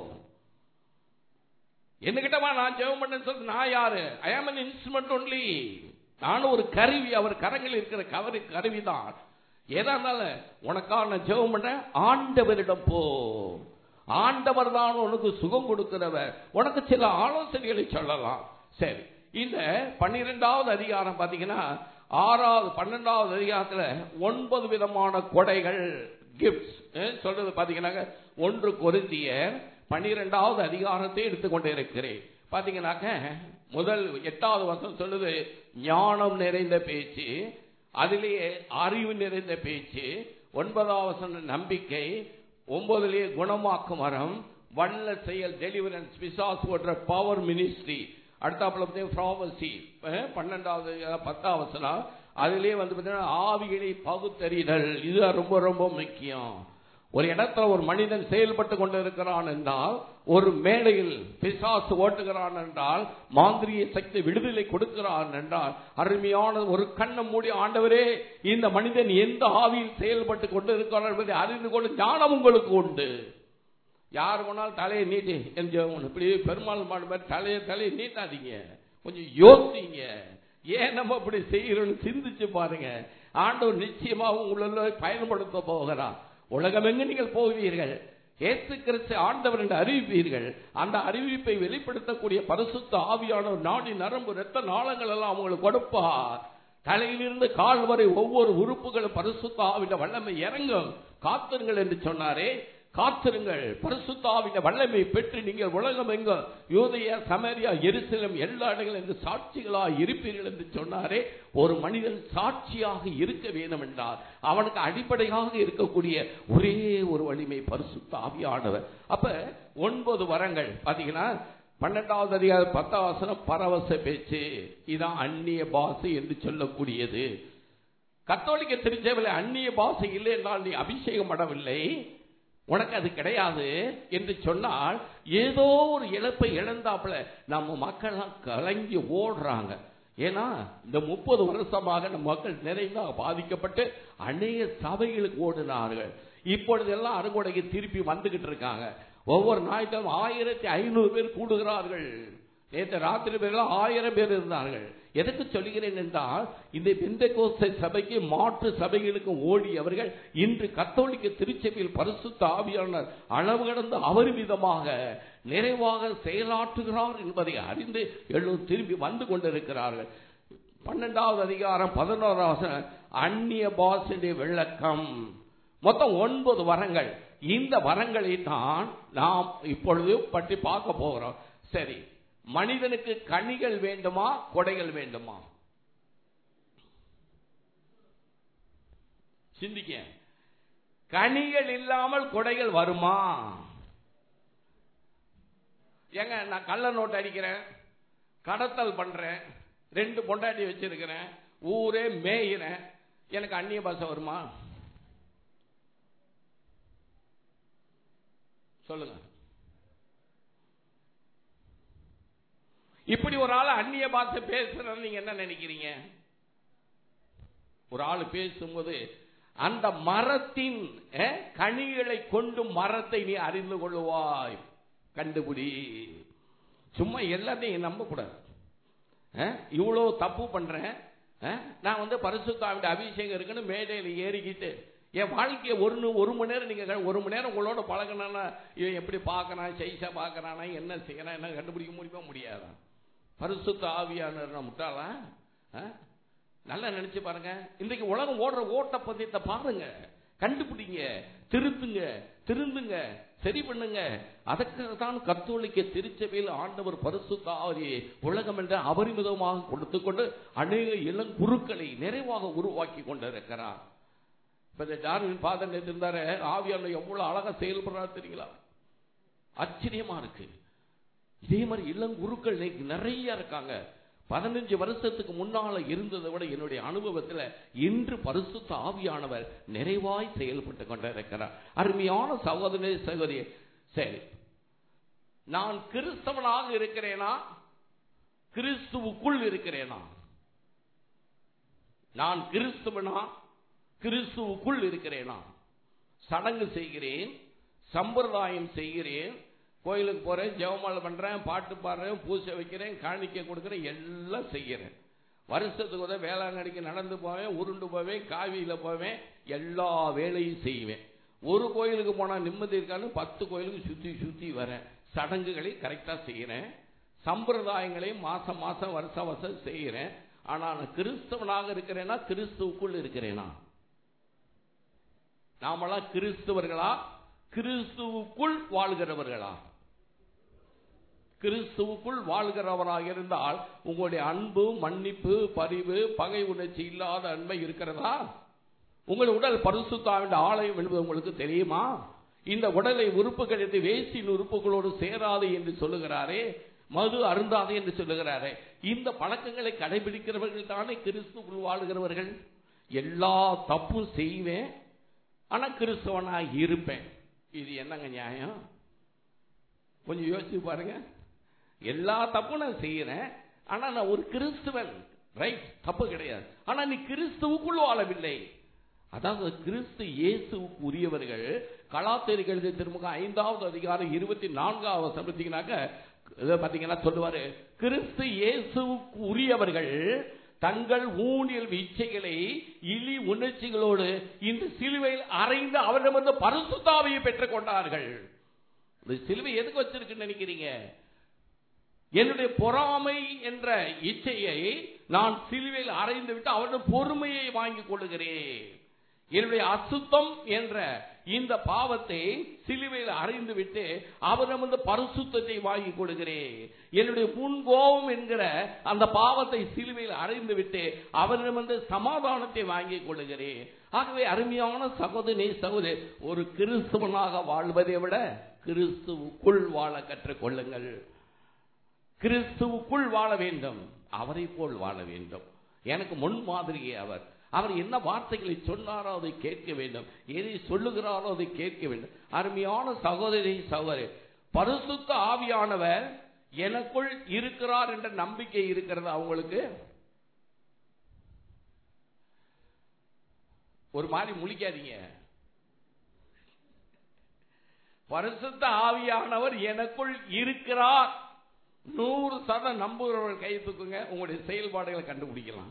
என்கிட்ட வா நான் ஜெபம் பண்ணேன்னு சொல்லி நான் யாரு ஐ ஆம் an இன்ஸ்ட்ருமெண்ட் ஒன்லி நானும் ஒரு கருவி அவர் கரங்கள் இருக்கிற கவரி கருவி தான் ஏதா இருந்தாலும் உனக்காக நான் ஜெபம் பண்றேன் ஆண்டவரிடம் போ ஆண்டவர் தான் உனக்கு சுகம் கொடுக்கிறவர் உனக்கு சில ஆலோசனைகளை சொல்லலாம் சரி இந்த பன்னிரெண்டாவது அதிகாரம் பாத்தீங்கன்னா ஆறாவது பன்னெண்டாவது அதிகாரத்துல ஒன்பது விதமான கொடைகள் கிஃப்ட்ஸ் சொல்றது பாத்தீங்கன்னாக்க ஒன்று கொருந்திய பன்னிரெண்டாவது அதிகாரத்தை எடுத்துக்கொண்டே இருக்கிறேன் பாத்தீங்கன்னாக்க முதல் எட்டாவது வருஷம் சொல்லுது ஞானம் நிறைந்த பேச்சு அதிலேயே அறிவு நிறைந்த பேச்சு ஒன்பதாவது வசனம் நம்பிக்கை ஒன்பதுலேயே குணமாக்கும் வரம் வல்ல செயல் டெலிவரன்ஸ் விசாஸ் போன்ற பவர் மினிஸ்ட்ரி அடுத்தாப்புல பார்த்தீங்கன்னா ப்ராபசி பன்னெண்டாவது பத்தாவது வசனம் அதுலேயே வந்து பார்த்தீங்கன்னா ஆவிகளை பகுத்தறிதல் இது ரொம்ப ரொம்ப முக்கியம் ஒரு இடத்துல ஒரு மனிதன் செயல்பட்டு கொண்டு இருக்கிறான் என்றால் ஒரு மேடையில் பிசாசு ஓட்டுகிறான் என்றால் மாந்திரிய சக்தி விடுதலை கொடுக்கிறான் என்றால் அருமையான ஒரு கண்ணை மூடி ஆண்டவரே இந்த மனிதன் எந்த ஆவியில் செயல்பட்டு கொண்டு இருக்கிறான் என்பதை அறிந்து கொண்டு ஞானம் உங்களுக்கு உண்டு யார் போனாலும் தலையை நீட்டி என் இப்படி பெருமாள் மாடு மாதிரி தலையை தலையை நீட்டாதீங்க கொஞ்சம் யோசிங்க ஏன் நம்ம அப்படி செய்யறோம்னு சிந்திச்சு பாருங்க ஆண்டவர் நிச்சயமாக உங்களை பயன்படுத்த போகிறார் உலகமெங்கு நீங்கள் போவீர்கள் ஏசு கிறிஸ்து ஆண்டவர் என்று அறிவிப்பீர்கள் அந்த அறிவிப்பை வெளிப்படுத்தக்கூடிய பரிசுத்த ஆவியானவர் நாடி நரம்பு ரத்த நாளங்கள் எல்லாம் அவங்களுக்கு கொடுப்பார் தலையிலிருந்து கால் வரை ஒவ்வொரு உறுப்புகளும் பரிசுத்த ஆவிட வல்லமை இறங்கும் காத்திருங்கள் என்று சொன்னாரே காத்திருங்கள் பரிசுத்தாவின வல்லமை பெற்று நீங்கள் உலகம் எங்க யூதையா சமரியா எருசலம் எல்லா இடங்களும் என்று சாட்சிகளாக இருப்பீர்கள் என்று சொன்னாரே ஒரு மனிதன் சாட்சியாக இருக்க வேண்டும் என்றால் அவனுக்கு அடிப்படையாக இருக்கக்கூடிய ஒரே ஒரு வலிமை பரிசுத்த ஆவியானவர் அப்ப ஒன்பது வரங்கள் பாத்தீங்கன்னா பன்னெண்டாவது அதிகார பத்தாம் வசனம் பரவச பேச்சு இதான் அந்நிய பாசை என்று சொல்லக்கூடியது கத்தோலிக்க திருச்சேவையில் அந்நிய பாசை இல்லை என்றால் நீ அபிஷேகம் படவில்லை உனக்கு அது கிடையாது என்று சொன்னால் ஏதோ ஒரு இழப்பை இழந்தாப்புல நம்ம மக்கள்லாம் கலங்கி ஓடுறாங்க ஏன்னா இந்த முப்பது வருஷமாக நம்ம மக்கள் நிறைய பாதிக்கப்பட்டு அநேக சபைகளுக்கு ஓடினார்கள் இப்பொழுது எல்லாம் அறுகொடைக்கு திருப்பி வந்துகிட்டு இருக்காங்க ஒவ்வொரு ஞாயிற்றும் ஆயிரத்தி ஐநூறு பேர் கூடுகிறார்கள் நேற்று ராத்திரி பேர்கள் ஆயிரம் பேர் இருந்தார்கள் எதற்கு சொல்கிறேன் என்றால் இந்த பெந்த கோஸ்தை சபைக்கு மாற்று சபைகளுக்கு ஓடியவர்கள் இன்று கத்தோலிக்க திருச்சபையில் பரிசுத்த ஆவியாளர் அளவு கடந்து அவர் விதமாக நிறைவாக செயலாற்றுகிறார் என்பதை அறிந்து எல்லோரும் திரும்பி வந்து கொண்டிருக்கிறார்கள் பன்னெண்டாவது அதிகாரம் பதினோராவது அந்நிய பாசனுடைய விளக்கம் மொத்தம் ஒன்பது வரங்கள் இந்த வரங்களை தான் நாம் இப்பொழுது பற்றி பார்க்க போகிறோம் சரி மனிதனுக்கு கனிகள் வேண்டுமா கொடைகள் வேண்டுமா சிந்திக்க கனிகள் இல்லாமல் கொடைகள் வருமா ஏங்க நான் கள்ள நோட்டு அடிக்கிறேன் கடத்தல் பண்றேன் ரெண்டு பொண்டாட்டி வச்சிருக்கிறேன் ஊரே மேயிறேன் எனக்கு அந்நிய பாஷை வருமா சொல்லுங்க இப்படி ஒரு ஆள் அந்நிய பாஷை பேசுற நீங்க என்ன நினைக்கிறீங்க ஒரு ஆள் பேசும்போது அந்த மரத்தின் கனிகளை கொண்டு மரத்தை நீ அறிந்து கொள்ளுவாய் கண்டுபிடி சும்மா எல்லாத்தையும் நம்ப கூடாது இவ்வளவு தப்பு பண்றேன் நான் வந்து பரிசுத்தாவிட அபிஷேகம் இருக்குன்னு மேடையில் ஏறிக்கிட்டு என் வாழ்க்கையை ஒரு ஒரு மணி நேரம் நீங்க ஒரு மணி நேரம் உங்களோட பழகினா இவன் எப்படி பார்க்கறான் செய்சா பார்க்கறானா என்ன செய்யறான் என்ன கண்டுபிடிக்க முடியுமா முடியாதா பரிசுத்த ஆவியான முட்டாளா நல்லா நினைச்சு பாருங்க இன்றைக்கு உலகம் ஓடுற ஓட்ட பதியத்தை பாருங்க கண்டுபிடிங்க திருத்துங்க திருந்துங்க சரி பண்ணுங்க அதற்காக தான் கத்தோலிக்க திருச்சபையில் ஆண்டவர் பரிசுத்த ஆவியை உலகம் என்ற அபரிமிதமாக கொடுத்து கொண்டு அநேக இளங்குருக்களை நிறைவாக உருவாக்கி கொண்டிருக்கிறார் இப்ப இந்த டார்வின் ஃபாதர் இருந்தாரு ஆவியான எவ்வளவு அழகா செயல்படுறா தெரியுங்களா ஆச்சரியமா இருக்கு இதே மாதிரி இளங்குருக்கள் இன்னைக்கு நிறைய இருக்காங்க பதினஞ்சு வருஷத்துக்கு முன்னால இருந்ததை விட என்னுடைய அனுபவத்துல இன்று பரிசுத்த ஆவியானவர் நிறைவாய் செயல்பட்டு கொண்டிருக்கிறார் அருமையான சகோதரே சகோதரி சரி நான் கிறிஸ்தவனாக இருக்கிறேனா கிறிஸ்துவுக்குள் இருக்கிறேனா நான் கிறிஸ்துவனா கிறிஸ்துவுக்குள் இருக்கிறேனா சடங்கு செய்கிறேன் சம்பிரதாயம் செய்கிறேன் கோயிலுக்கு போறேன் ஜெவமாலை பண்றேன் பாட்டு பாடுறேன் பூசை வைக்கிறேன் காணிக்கை கொடுக்குறேன் எல்லாம் செய்கிறேன் வருஷத்துக்கு உதவ வேளாங்கண்ணிக்கு நடந்து போவேன் உருண்டு போவேன் காவியில போவேன் எல்லா வேலையும் செய்வேன் ஒரு கோயிலுக்கு போனா நிம்மதி இருக்கான்னு பத்து கோயிலுக்கு சுத்தி சுத்தி வரேன் சடங்குகளை கரெக்டா செய்யறேன் சம்பிரதாயங்களையும் மாசம் மாசம் வருஷம் வருஷம் செய்யறேன் ஆனா நான் கிறிஸ்தவனாக இருக்கிறேனா கிறிஸ்துவுக்குள் இருக்கிறேனா நாமெல்லாம் கிறிஸ்தவர்களா கிறிஸ்துவுக்குள் வாழ்கிறவர்களா கிறிஸ்துவுக்குள் வாழ்கிறவராக இருந்தால் உங்களுடைய அன்பு மன்னிப்பு பரிவு பகை உணர்ச்சி இல்லாத அன்பை இருக்கிறதா உங்கள் உடல் பரிசுத்தாவின் ஆலயம் என்பது உங்களுக்கு தெரியுமா இந்த உடலை உறுப்புகள் எடுத்து வேசின் உறுப்புகளோடு சேராது என்று சொல்லுகிறாரே மது அருந்தாது என்று சொல்லுகிறாரே இந்த பழக்கங்களை கடைபிடிக்கிறவர்கள் தானே கிறிஸ்துக்குள் வாழ்கிறவர்கள் எல்லா தப்பும் செய்வேன் ஆனா கிறிஸ்தவனா இருப்பேன் இது என்னங்க நியாயம் கொஞ்சம் யோசிச்சு பாருங்க எல்லா தப்பும் நான் செய்யறேன் ஆனா நான் ஒரு கிறிஸ்துவன் ரைட் தப்பு கிடையாது ஆனா நீ கிறிஸ்துவுக்குள் வாழவில்லை அதாவது கிறிஸ்து இயேசுவுக்கு உரியவர்கள் கலாத்தேரிகள் திருமுக ஐந்தாவது அதிகாரம் இருபத்தி நான்காவது சமர்த்திங்கனாக்க பாத்தீங்கன்னா சொல்லுவாரு கிறிஸ்து இயேசுவுக்கு உரியவர்கள் தங்கள் ஊனியல் இச்சைகளை இழி உணர்ச்சிகளோடு இந்த சிலுவையில் அறைந்து அவரிடமிருந்து பரிசுத்தாவையை பெற்றுக் கொண்டார்கள் இந்த சிலுவை எதுக்கு வச்சிருக்குன்னு நினைக்கிறீங்க என்னுடைய பொறாமை என்ற இச்சையை நான் சிலுவையில் அறைந்து விட்டு அவருடைய பொறுமையை வாங்கிக் கொள்ளுகிறேன் என்னுடைய அசுத்தம் என்ற இந்த பாவத்தை சிலுவையில் அறிந்து விட்டு அவரிடம் வந்து பரிசுத்தத்தை வாங்கி கொடுக்கிறேன் என்னுடைய முன்கோபம் என்கிற அந்த பாவத்தை சிலுவையில் அறிந்து விட்டு அவரிடம் வந்து சமாதானத்தை வாங்கி கொள்ளுகிறேன் ஆகவே அருமையான சகோதரி சகோதரி ஒரு கிறிஸ்துவனாக வாழ்வதை விட கிறிஸ்துவுக்குள் வாழ கற்றுக்கொள்ளுங்கள் கிறிஸ்துவுக்குள் வாழ வேண்டும் அவரை போல் வாழ வேண்டும் எனக்கு முன் மாதிரியே அவர் அவர் என்ன வார்த்தைகளை சொன்னாரோ அதை கேட்க வேண்டும் எதை சொல்லுகிறாரோ அதை கேட்க வேண்டும் அருமையான சகோதரி சகோதரி பரிசுத்த ஆவியானவர் எனக்குள் இருக்கிறார் என்ற நம்பிக்கை இருக்கிறது அவங்களுக்கு ஒரு மாதிரி முழிக்காதீங்க பரிசுத்த ஆவியானவர் எனக்குள் இருக்கிறார் நூறு சதம் நம்புகிறவர்கள் கை தூக்குங்க உங்களுடைய செயல்பாடுகளை கண்டுபிடிக்கலாம்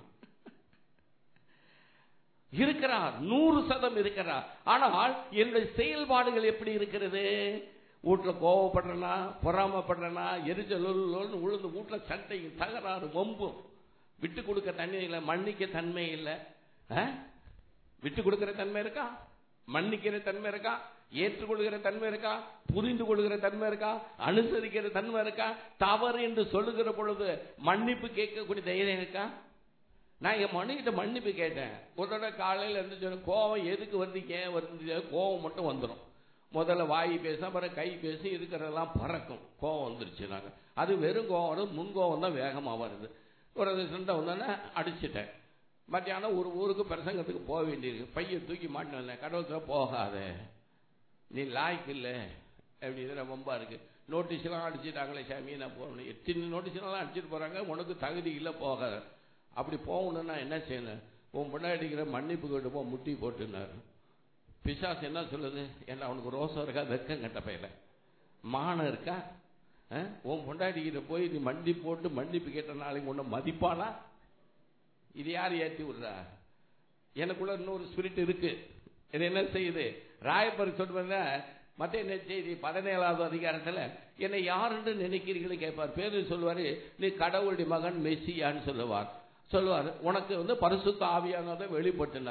இருக்கிறார் நூறு சதம் இருக்கிறார் ஆனால் என்னுடைய செயல்பாடுகள் எப்படி இருக்கிறது வீட்டுல கோவப்படுறனா பொறாமப்படுறனா எரிச்சல் உழுந்து வீட்டுல சண்டை தகராறு வம்பும் விட்டு கொடுக்க தன்மை இல்லை மன்னிக்க தன்மை இல்லை விட்டு கொடுக்கிற தன்மை இருக்கா மன்னிக்கிற தன்மை இருக்கா ஏற்றுக்கொள்கிற தன்மை இருக்கா புரிந்து கொள்கிற தன்மை இருக்கா அனுசரிக்கிற தன்மை இருக்கா தவறு என்று சொல்லுகிற பொழுது மன்னிப்பு கேட்கக்கூடிய தைரியம் இருக்கா நான் என் மனைவிட்ட மன்னிப்பு கேட்டேன் ஒரு தடவை காலையில் இருந்து சொன்ன கோவம் எதுக்கு வந்து ஏன் வந்து கோவம் மட்டும் வந்துடும் முதல்ல வாய் பேச அப்புறம் கை பேசி இருக்கிறதெல்லாம் பறக்கும் கோவம் வந்துருச்சு நாங்கள் அது வெறும் கோவம் முன் கோவம் தான் வேகமாக வருது ஒரு சண்டை வந்தோன்னே அடிச்சிட்டேன் மத்தியானம் ஒரு ஊருக்கு பிரசங்கத்துக்கு போக வேண்டியிருக்கு பையை தூக்கி மாட்டினு வந்தேன் கடவுள் போகாத நீ லாய்க்கு இல்லை அப்படின்னு ரொம்ப இருக்கு நோட்டீஸ்லாம் அடிச்சுட்டாங்களே சாமி நான் போகணும் எத்தனை நோட்டீஸ்லாம் அடிச்சுட்டு போறாங்க உனக்கு தகுதி இல்லை போகாத அப்படி போகணும்னா என்ன செய்யணும் உன் முன்னாடிக்கிற மன்னிப்பு கேட்டு போ முட்டி போட்டுனாரு பிசாஸ் என்ன சொல்லுது என்ன அவனுக்கு ரோசம் இருக்கா வெக்கம் கட்ட பையில மானம் இருக்கா உன் பொண்டாடிக்கிட்ட போய் நீ மண்டி போட்டு மன்னிப்பு கேட்ட நாளைக்கு உன்னை மதிப்பானா இது யார் ஏற்றி விடுறா எனக்குள்ள இன்னொரு ஸ்பிரிட் இருக்கு இது என்ன செய்யுது ராயப்பர் சொல்வத மற்ற என்ன செய்தி பதினேழாவது அதிகாரத்தில் என்னை யாருன்னு நினைக்கிறீங்களே கேட்பார் பேரு சொல்லுவாரு நீ கடவுளுடைய மகன் மெஸ்ஸியான்னு சொல்லுவார் சொல்லுவார் உனக்கு வந்து பரிசுத்த ஆவியானதை வெளிப்பட்டினார்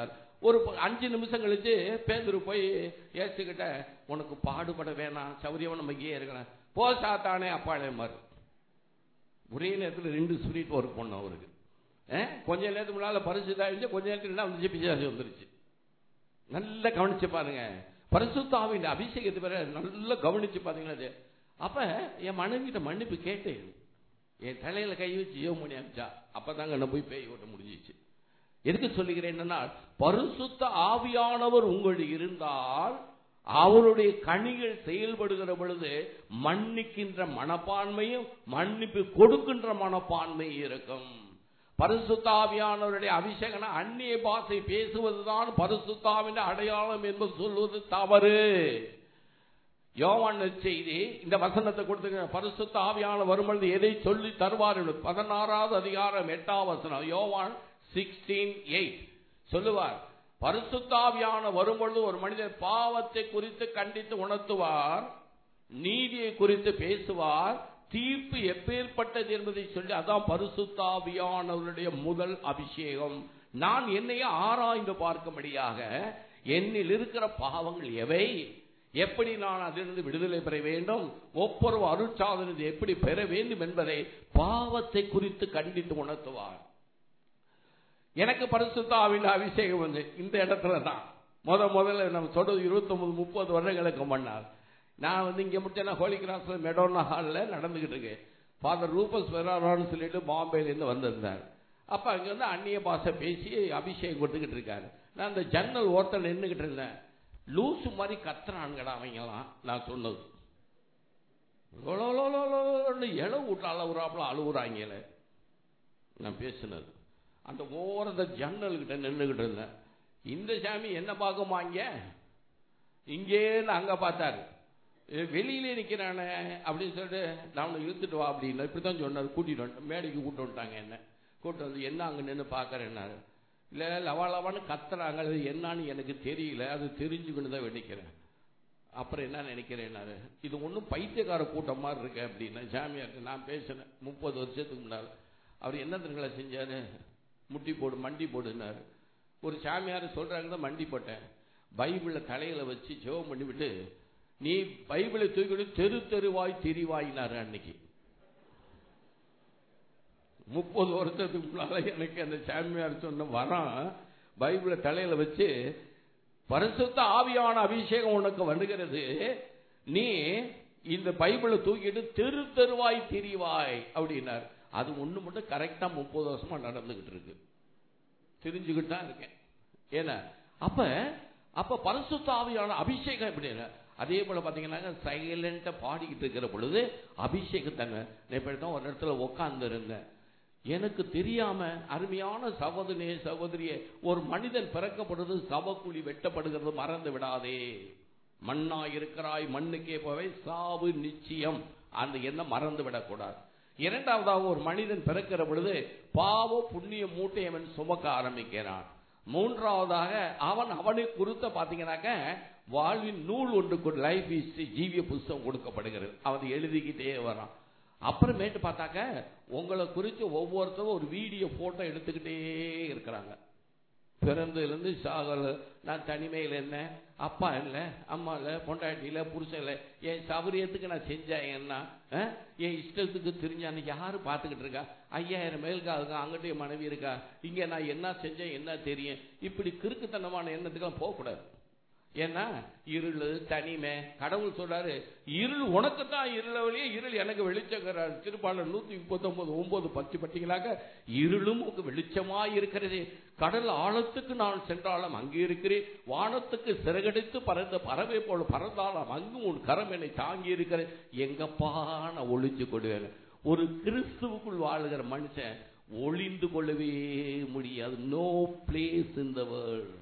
ஒரு ப- அஞ்சு நிமிஷம் கழிச்சு பேந்துரு போய் ஏசுகிட்ட உனக்கு பாடுபட வேணாம் சௌரியமா நம்ம இங்கேயே இருக்கலாம் போ சாத்தானே அப்பாளே மாறு ஒரே நேரத்தில் ரெண்டு ஸ்பிரிட் ஒர்க் பண்ணும் அவருக்கு அஹ், கொஞ்ச நேரத்துக்கு முன்னால பரிசுத்தா இருந்துச்சு கொஞ்ச நேரத்துக்கு வந்துச்சு பிசாசு வந்துருச்சு நல்லா கவனிச்சு பாருங்க பரிசுத்தாவின் அபிஷேகத்தை பேர நல்லா கவனிச்சு பாத்தீங்கன்னா அது. அப்ப என் மனைவிட்ட மன்னிப்பு கேட்டேன் என் தலையில கை வச்சு ஏவ முடியாச்சா அப்பதாங்க நான் போய் பேய் ஓட்ட முடிஞ்சிச்சு எதுக்கு சொல்லுகிறேன் என்னன்னா பரிசுத்த ஆவியானவர் உங்களில் இருந்தால் அவருடைய கனிகள் செயல்படுகிற பொழுது மன்னிக்கின்ற மனப்பான்மையும் மன்னிப்பு கொடுக்கின்ற மனப்பான்மையும் இருக்கும் பரிசுத்தாவியானவருடைய அபிஷேகன அந்நிய பாஷை பேசுவதுதான் பரிசுத்தாவின் அடையாளம் என்பது சொல்வது தவறு யோவான் செய்தி இந்த வசனத்தை கொடுத்துக்கிற பரிசுத்த ஆவியான வரும்பொழுது எதை சொல்லி தருவார் என்று பதினாறாவது அதிகாரம் எட்டாம் வசனம் யோவான் சிக்ஸ்டீன் எயிட் சொல்லுவார் பரிசுத்தாவியான வரும்பொழுது ஒரு மனிதர் பாவத்தை குறித்து கண்டித்து உணர்த்துவார் நீதியை குறித்து பேசுவார் தீர்ப்பு எப்பேற்பட்டது என்பதை சொல்லி அதான் பரிசுத்தாவியானவருடைய முதல் அபிஷேகம் நான் என்னையே ஆராய்ந்து பார்க்கும்படியாக என்னில் இருக்கிற பாவங்கள் எவை எப்படி நான் அதிலிருந்து விடுதலை பெற வேண்டும் ஒவ்வொரு அருட்சாதனத்தை எப்படி பெற வேண்டும் என்பதை பாவத்தை குறித்து கண்டித்து உணர்த்துவார் எனக்கு பரிசுத்தாவின் அபிஷேகம் வந்து இந்த இடத்துல தான் முத முதல்ல நம்ம சொல்றது இருபத்தி ஒன்பது முப்பது வருடங்களுக்கு முன்னால் நான் வந்து இங்க முடிச்சேன்னா ஹோலி கிராஸ்ல மெடோனா ஹாலில் நடந்துகிட்டு இருக்கேன் ஃபாதர் ரூபஸ் வெராரான்னு சொல்லிட்டு பாம்பேல இருந்து வந்திருந்தார் அப்ப அங்க வந்து அந்நிய பாஷை பேசி அபிஷேகம் கொடுத்துக்கிட்டு இருக்காரு நான் அந்த ஜன்னல் ஓரத்தில் நின்றுகிட்டு இருந்தேன் லூசு மாதிரி கத்துறானுங்கடா அவங்கலாம் நான் சொன்னது இளவு விட்டு அழுகுறாப்புல அழுகுறாங்களே நான் பேசினது அந்த ஓரத ஜன்னல்கிட்ட நின்றுகிட்டு இருந்தேன் இந்த சாமி என்ன பார்க்குமாங்க இங்கேருந்து அங்க பார்த்தாரு ஏ, வெளியிலே நிக்கிறானே அப்படின்னு சொல்லிட்டு நான் உன்னை இழுத்துட்டு வா அப்படின்னு இப்படித்தான் சொன்னார் கூட்டிட்டு வந்து மேடைக்கு கூட்டு வந்துட்டாங்க என்ன கூட்டு வந்து என்ன அங்க நின்று பார்க்கறேன்னாரு இல்ல லவா லவான்னு கத்துறாங்க அது என்னன்னு எனக்கு தெரியல அது தெரிஞ்சுக்கணும் தான் நினைக்கிறேன் அப்புறம் என்ன நினைக்கிறேன்னாரு இது ஒன்றும் பைத்தியக்கார கூட்டம் மாதிரி இருக்கு அப்படின்னு சாமியார்ட்ட நான் பேசினேன் முப்பது வருஷத்துக்கு முன்னால் அவர் என்ன திருங்களை செஞ்சாரு முட்டி போடு மண்டி போடுனாரு ஒரு சாமியார் சொல்றாங்க தான் மண்டி போட்டேன் பைபிளை தலையில வச்சு ஜெபம் பண்ணிவிட்டு நீ பைபிளை தூக்கிட்டு தெரு தெருவாய் திரிவாயினாரு அன்னைக்கு முப்பது வருஷத்துக்கு முன்னால எனக்கு அந்த சாமியார் சொன்ன வரம் பைபிளை தலையில வச்சு பரிசுத்த ஆவியான அபிஷேகம் உனக்கு வருகிறது நீ இந்த பைபிளை தூக்கிட்டு தெரு தெருவாய் திரிவாய் அப்படின்னார் அது ஒண்ணு மட்டும் கரெக்டா முப்பது வருஷமா நடந்துகிட்டு இருக்கு தெரிஞ்சுக்கிட்டு தான் இருக்கேன் ஏன்னா அப்ப அப்ப பரிசுத்த ஆவியான அபிஷேகம் எப்படி அதே போல பாத்தீங்கன்னா சைலண்டா பாடிக்கிட்டு இருக்கிற பொழுது அபிஷேகம் தாங்க நான் இப்படி தான் ஒரு இடத்துல உட்கார்ந்து இருந்தேன் எனக்கு தெரியாம அருமையான சகோதரனே சகோதரியே ஒரு மனிதன் பிறக்கப்படுறது சவக்குழி வெட்டப்படுகிறது மறந்து விடாதே மண்ணா இருக்கிறாய் மண்ணுக்கே போவை சாவு நிச்சயம் அந்த எண்ணம் மறந்து விடக்கூடாது இரண்டாவதாக ஒரு மனிதன் பிறக்கிற பொழுது பாவ புண்ணிய மூட்டை அவன் சுமக்க ஆரம்பிக்கிறான் மூன்றாவதாக அவன் அவனை குறித்த பாத்தீங்கன்னாக்க வாழ்வின் நூல் ஒன்று லைஃப் ஹிஸ்டரி ஜீவிய புஸ்தகம் கொடுக்கப்படுகிறது அவன் எழுதிக்கிட்டே வரான் அப்புறமேட்டு பார்த்தாக்க உங்களை குறித்து ஒவ்வொருத்தரும் ஒரு வீடியோ போட்டோ எடுத்துக்கிட்டே இருக்கிறாங்க பிறந்ததுலேருந்து சாகல நான் தனிமையில் என்ன அப்பா இல்லை அம்மா இல்லை பொண்டாட்டி இல்லை புருஷன் இல்லை என் சௌரியத்துக்கு நான் செஞ்சேன் என்ன அஹ்? என் இஷ்டத்துக்கு தெரிஞ்சான்னு யாரு பார்த்துக்கிட்டு இருக்கா ஐயாயிரம் மேலுக்கு அதுக்கு அங்கிட்டே மனைவி இருக்கா இங்கே நான் என்ன செஞ்சேன் என்ன தெரியும் இப்படி கிறுக்குத்தனமான எண்ணத்துக்கெல்லாம் போகக்கூடாது ஏன்னா இருள் தனிமை கடவுள் சொல்றாரு இருள் உனக்கு தான் இருள வழியே இருள் எனக்கு வெளிச்சங்கிறார் திருப்பாளர் நூத்தி முப்பத்தி ஒன்பது ஒன்பது பத்து பட்டிகளாக இருளும் உங்க வெளிச்சமா இருக்கிறது கடல் ஆழத்துக்கு நான் சென்றாலும் அங்கே இருக்கிறேன் வானத்துக்கு சிறகடித்து பறந்த பறவை போல பறந்தாலும் அங்கும் உன் கரம் என்னை தாங்கி இருக்கிற எங்கப்பா நான் ஒளிஞ்சு கொள்வேன் ஒரு கிறிஸ்துவுக்குள் வாழுகிற மனுஷன் ஒளிந்து கொள்ளவே முடியாது no place in the world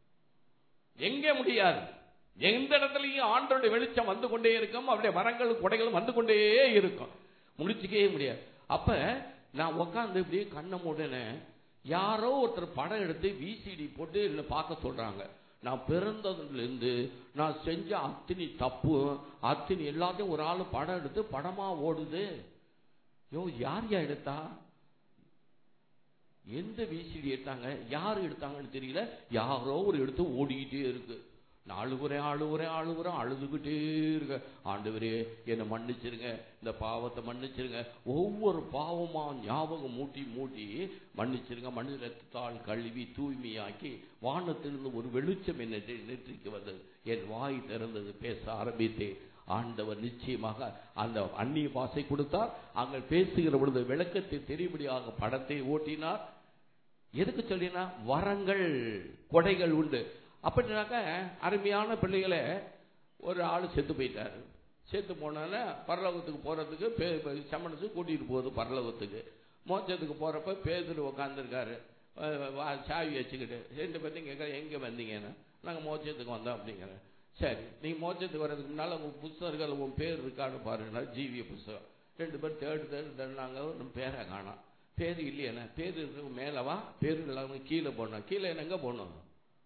எங்கே முடியாது எந்த இடத்துலயும் ஆண்டோட வெளிச்சம் வந்து கொண்டே இருக்கும் அவருடைய மரங்களும் கொடைகளும் வந்து கொண்டே இருக்கும் முடிச்சுக்கவே முடியாது அப்ப நான் உட்காந்து இப்படியே கண்ணை மூடினேன் யாரோ ஒருத்தர் படம் எடுத்து விசிடி போட்டு என்ன பார்க்க சொல்றாங்க நான் பிறந்ததுல இருந்து நான் செஞ்ச அத்தினி தப்பு அத்தினி எல்லாத்தையும் ஒரு ஆள் படம் எடுத்து படமா ஓடுது யோ யார் யா எடுத்தா எந்த விசிடி எடுத்தாங்க யார் எடுத்தாங்கன்னு தெரியல யாரோ ஒரு எடுத்து ஓடிக்கிட்டே இருக்கு நான் அழுகுறேன் அழுகுறேன் அழுகுறேன் அழுதுகிட்டே இருக்க ஆண்டவரே என்னை மன்னிச்சிருங்க இந்த பாவத்தை மன்னிச்சிருங்க ஒவ்வொரு பாவமா ஞாபகம் மூட்டி மூட்டி மன்னிச்சிருங்க மனித ரத்தத்தால் கழுவி தூய்மையாக்கி வானத்திலிருந்து ஒரு வெளிச்சம் என்ன நெற்றிக்கு வந்தது என் வாய் திறந்தது பேச ஆரம்பித்தேன் ஆண்டவர் நிச்சயமாக அந்த அந்நிய பாசை கொடுத்தார் அங்கே பேசுகிற பொழுது விளக்கத்தை தெரியும்படியாக படத்தை ஓட்டினார் எதுக்கு சொல்லினா வரங்கள் கொடைகள் உண்டு அப்படின்னாக்க அருமையான பிள்ளைகளை ஒரு ஆள் செத்து போயிட்டாரு செத்து போனால பரலோகத்துக்கு போறதுக்கு சமணசு கூட்டிட்டு போகுது பரலோகத்துக்கு மோச்சத்துக்கு போறப்ப பேதர் உட்காந்துருக்காரு சாவி வச்சுக்கிட்டு ரெண்டு பேர்த்தையும் கேட்குற எங்க வந்தீங்கன்னு நாங்க மோச்சத்துக்கு வந்தோம் அப்படிங்கிற சரி நீங்க மோச்சத்துக்கு வர்றதுக்கு முன்னால உங்க புஸ்தகங்கள் உன் பேர் இருக்கான்னு பாருங்க ஜீவிய புஸ்தகம் ரெண்டு பேர் தேடு தேடு தேடினாங்க நம்ம பேரை காணோம் பேர் இல்லையானே பேர் இருக்கு மேலவா பேர் இல்லாம கீழே போனோம் கீழே எங்க போகணும்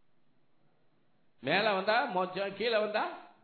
மேல வந்தா மோச்சம் கீழே வந்தா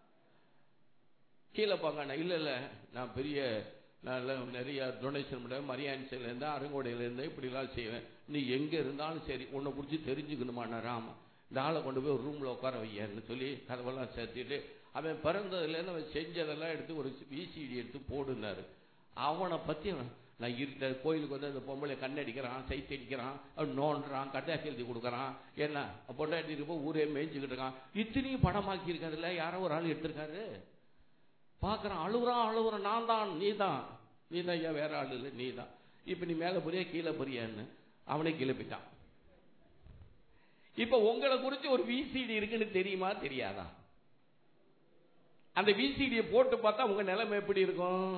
கீழே போங்க இல்ல இல்ல நான் பெரிய நான் நிறைய டொனேஷன் பண்ணுவேன் மரியான்சில இருந்து அருங்கோடையில இருந்து இப்படிலாம் செய்வேன் நீ எங்க இருந்தாலும் சரி உன்னை குறிச்சு தெரிஞ்சுக்கணுமா ராமா இந்த ஆளை கொண்டு போய் ஒரு ரூம்ல உட்கார வையன்னு சொல்லி கதவெல்லாம் சேர்த்துட்டு அவன் பிறந்ததுலேருந்து அவன் செஞ்சதெல்லாம் எடுத்து ஒரு விசிடி எடுத்து போடுனாரு அவனை பத்தி நான் இருந்த கோயிலுக்கு வந்து அந்த பொம்பளை கண்ணடிக்கிறான் சைத்து அடிக்கிறான் அவன் நோண்டுறான் கட்டாசி எழுதி கொடுக்குறான் என்ன பொண்டாட்டி இருப்போ ஊரே மேய்ஞ்சுக்கிட்டு இருக்கான் இத்தனையும் படமாக்கி இருக்காதுல்ல யாரோ ஒரு ஆள் எடுத்திருக்காரு பார்க்குறான் அழுகுறான் அழுகுறான் நான் தான் நீ தான் நீ தான் ஐயா வேற ஆள் இல்லை நீ தான் இப்போ நீ மேலே புரியா கீழே புரியான்னு அவனே கிளப்பிட்டான் இப்ப உங்களை குறித்து ஒரு விசிடி இருக்குன்னு தெரியுமா தெரியாதா அந்த விசிடியை போட்டு பார்த்தா உங்க நிலைமை எப்படி இருக்கும்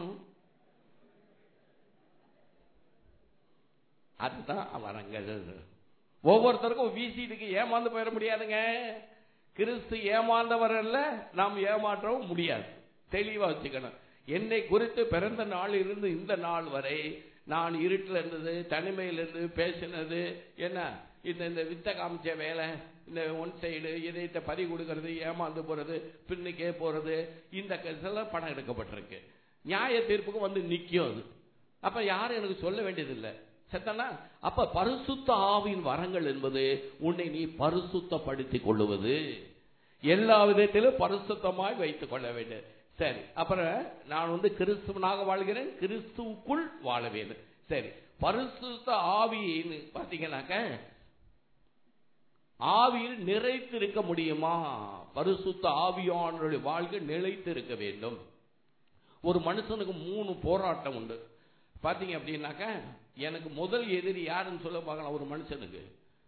அதுதான் வரங்கள் ஒவ்வொருத்தருக்கும் விசிடிக்கு ஏமாந்து போயிட முடியாதுங்க கிறிஸ்து ஏமாந்தவர் அல்ல நாம் ஏமாற்றவும் முடியாது தெளிவா வச்சுக்கணும் என்னை குறித்து பிறந்த நாள் இருந்து இந்த நாள் வரை நான் இருட்டில் இருந்தது தனிமையில் இருந்து பேசினது என்ன இந்த இந்த வித்த காமிச்ச வேலை இந்த ஒன் சைடு இதயத்தை பறி கொடுக்கறது ஏமாந்து போறது பின்னுக்கே போறது இந்த கெல்லாம் படம் எடுக்கப்பட்டிருக்கு நியாய தீர்ப்புக்கு வந்து நிக்கும் அது அப்ப யாரும் எனக்கு சொல்ல வேண்டியதில்லை சத்தனா அப்ப பரிசுத்த ஆவின் வரங்கள் என்பது உன்னை நீ பரிசுத்தப்படுத்திக் கொள்ளுவது எல்லா விதத்திலும் பரிசுத்தமாய் வைத்துக் கொள்ள வேண்டும் சரி அப்புறம் நான் வந்து கிறிஸ்துவனாக வாழ்கிறேன் கிறிஸ்துவுக்குள் வாழ வேண்டும் சரி பரிசுத்த ஆவின்னு பாத்தீங்கன்னாக்க ஆவியில் நிறைத்து இருக்க முடியுமா பரிசுத்த ஆவியானுடைய வாழ்க்கை நிலைத்து இருக்க வேண்டும் ஒரு மனுஷனுக்கு மூணு போராட்டம் உண்டு பாத்தீங்க அப்படின்னாக்க எனக்கு முதல் எதிரி யாருன்னு சொல்ல பார்க்கலாம் ஒரு மனுஷனுக்கு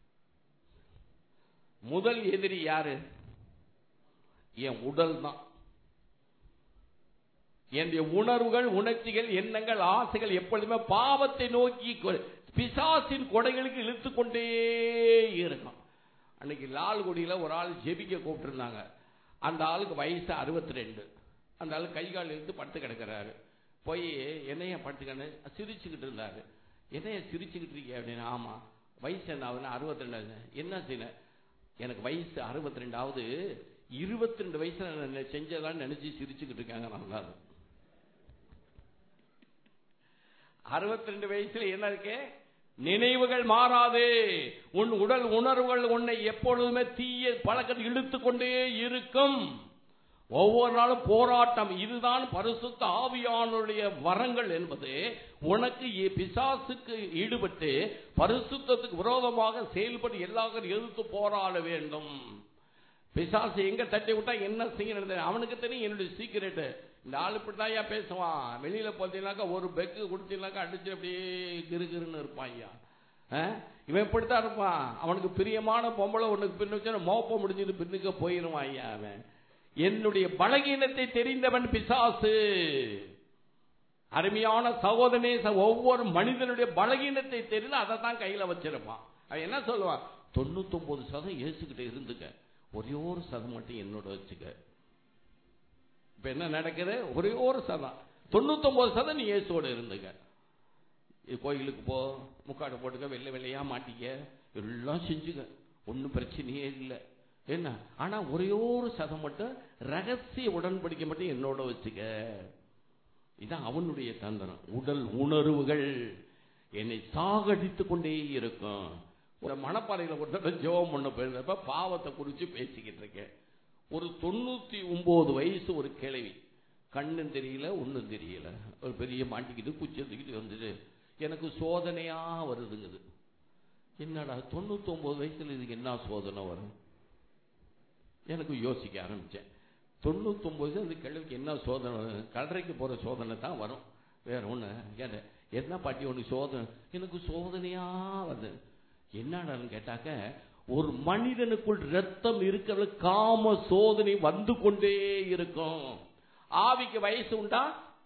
முதல் எதிரி யாரு என் உடல் தான் என்னுடைய உணர்வுகள் உணர்ச்சிகள் எண்ணங்கள் ஆசைகள் எப்பொழுதுமே பாவத்தை நோக்கி பிசாசின் கொடைகளுக்கு இழுத்து கொண்டே இருக்கும் அன்னைக்கு லால்குடியில ஒரு ஆள் ஜெபிக்க கூப்பிட்டுருந்தாங்க அந்த ஆளுக்கு வயசு அறுபத்தி ரெண்டு அந்த ஆளு கை கால் இழுத்து படுத்து கிடக்கிறாரு போய் என்னைய படுத்துக்கன்னு சிரிச்சுக்கிட்டு இருந்தாரு என்னைய சிரிச்சுக்கிட்டு இருக்கீங்க அப்படின்னு ஆமா வயசு என்ன ஆகுதுன்னா அறுபத்தி ரெண்டாவது என்ன செய்ய எனக்கு வயசு அறுபத்தி ரெண்டாவது இருபத்தி ரெண்டு வயசுல செஞ்சதான்னு நினைச்சு சிரிச்சுக்கிட்டு இருக்காங்க நல்லா அறுபத்தி ரெண்டு வயசுல என்ன இருக்கு நினைவுகள் மாறாது உன் உடல் உணர்வுகள் உன்னை எப்பொழுதுமே தீய பழக்கத்தை இழுத்து கொண்டே இருக்கும் ஒவ்வொரு நாளும் போராட்டம் இதுதான் பரிசுத்த ஆவியானுடைய வரங்கள் என்பது உனக்கு பிசாசுக்கு ஈடுபட்டு பரிசுத்தத்துக்கு விரோதமாக செயல்பட்டு எல்லாரும் எதிர்த்து போராட வேண்டும் பிசாசு எங்க தட்டி விட்டா என்ன செய்யணும் அவனுக்கு தெரியும் என்னுடைய சீக்கிரட்டு இந்த ஆள் இப்படிதான் பேசுவான் வெளியில பார்த்தீங்கன்னாக்கா ஒரு பெக்கு கொடுத்தீங்கன்னாக்கா அடிச்சு அப்படியே கிருகிருன்னு இருப்பான் ஐயா இவன் இப்படித்தான் இருப்பான் அவனுக்கு பிரியமான பொம்பளை ஒண்ணுக்கு பின்னு வச்சா மோப்பம் முடிஞ்சது பின்னுக்க போயிருவான் ஐயா அவன் என்னுடைய பலகீனத்தை தெரிந்தவன் பிசாசு அருமையான சகோதரனே ஒவ்வொரு மனிதனுடைய பலகீனத்தை தெரிந்து அதை தான் கையில வச்சிருப்பான் அவன் என்ன சொல்லுவான் தொண்ணூத்தி ஒன்பது சதம் ஏசுகிட்ட இருந்துக்க ஒரே ஒரு சதம் மட்டும் என்னோட வச்சுக்க இப்ப என்ன நடக்குது ஒரே ஒரு சதம் தொண்ணூத்தி ஒன்பது சதம் நீ இயேசுவோட இருந்துக்க கோயிலுக்கு போ முக்காடு போட்டுக்க வெள்ளை வெள்ளையா மாட்டிக்க எல்லாம் செஞ்சுக்க ஒன்னும் பிரச்சனையே இல்லை என்ன ஆனா ஒரே ஒரு சதம் மட்டும் ரகசிய உடன்படிக்கை மட்டும் என்னோட வச்சுக்க இதான் அவனுடைய தந்திரம் உடல் உணர்வுகள் என்னை சாகடித்துக் கொண்டே இருக்கும் ஒரு மணப்பாறையில ஒருத்தர் ஜெபம் பண்ண போயிருந்தப்ப பாவத்தை குறிச்சு பேசிக்கிட்டு இருக்கேன் ஒரு தொண்ணூத்தி ஒன்பது வயசு ஒரு கிழவி கண்ணும் தெரியல ஒண்ணும் தெரியல ஒரு பெரிய மாட்டிக்கிட்டு குச்சி எடுத்துக்கிட்டு வந்துட்டு எனக்கு சோதனையா வருதுங்குது என்னடா தொண்ணூத்தி ஒன்பது வயசுல இதுக்கு என்ன சோதனை வரும் எனக்கு யோசிக்க ஆரம்பிச்சேன் தொண்ணூத்தி ஒன்பது அந்த கிழவிக்கு என்ன சோதனை வரும்? கல்லறைக்கு போற சோதனை தான் வரும் வேற ஒண்ணு கேட்டேன் என்ன பாட்டி ஒண்ணு சோதனை எனக்கு சோதனையா வருது என்னடான்னு கேட்டாக்க ஒரு மனிதனுக்குள் ரத்தம் இருக்கிறது காம சோதனை வந்து கொண்டே இருக்கும் ஆவிக்கு வயசு உண்டா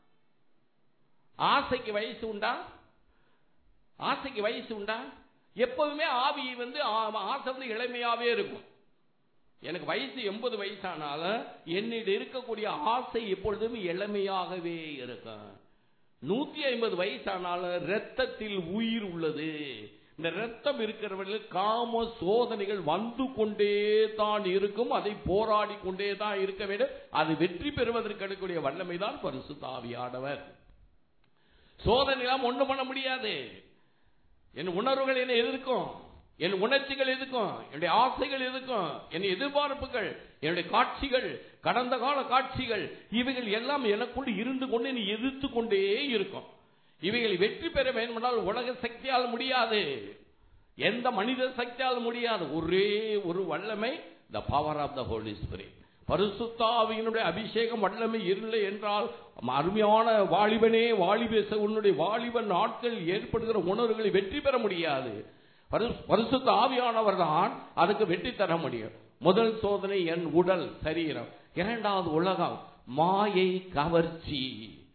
ஆசைக்கு வயசு உண்டா ஆசைக்கு வயசு உண்டா எப்பவுமே ஆவி வந்து ஆ- ஆசை வந்து இளமையாவே இருக்கும் எனக்கு வயசு எண்பது வயசானாலும் என்னிட இருக்கக்கூடிய ஆசை எப்பொழுதும் இளமையாகவே இருக்கும் நூத்தி ஐம்பது வயசானாலும் ரத்தத்தில் உயிர் உள்ளது இந்த ரத்தம் இருக்கிறவர்கள் காம சோதனைகள் வந்து கொண்டே தான் இருக்கும் அதை போராடி கொண்டே தான் இருக்க வேண்டும் அது வெற்றி பெறுவதற்கு எடுக்கக்கூடிய வல்லமை தான் பரிசுத்தாவியானவர் சோதனைலாம் ஒண்ணும் பண்ண முடியாது என் உணர்வுகள் என்ன எதிர்க்கும் என் உணர்ச்சிகள் எதுக்கும் என்னுடைய ஆசைகள் எதுக்கும் என் எதிர்பார்ப்புகள் என்னுடைய காட்சிகள் கடந்த கால காட்சிகள் இவைகள் எல்லாம் எனக்குள் இருந்து கொண்டு என்னை எதிர்த்து கொண்டே இருக்கும் இவைகளை வெற்றி பெற வேண்டுமென்றால் உலக சக்தியால் முடியாது எந்த மனித சக்தியால் முடியாது ஒரே ஒரு வல்லமை the power of the Holy Spirit பரிசுத்தாவியினுடைய அபிஷேகம் வல்லமை இல்லை என்றால் அருமையான வாலிபனே வாலிபேச உன்னுடைய வாலிப நாட்கள் ஏற்படுகிற உணர்வுகளை வெற்றி பெற முடியாது பரிசு- பரிசுத்த ஆவியானவர் தான் அதுக்கு வெற்றி தர முடியும் முதல் சோதனை என் உடல் சரீரம் இரண்டாவது உலகம் மாயை கவர்ச்சி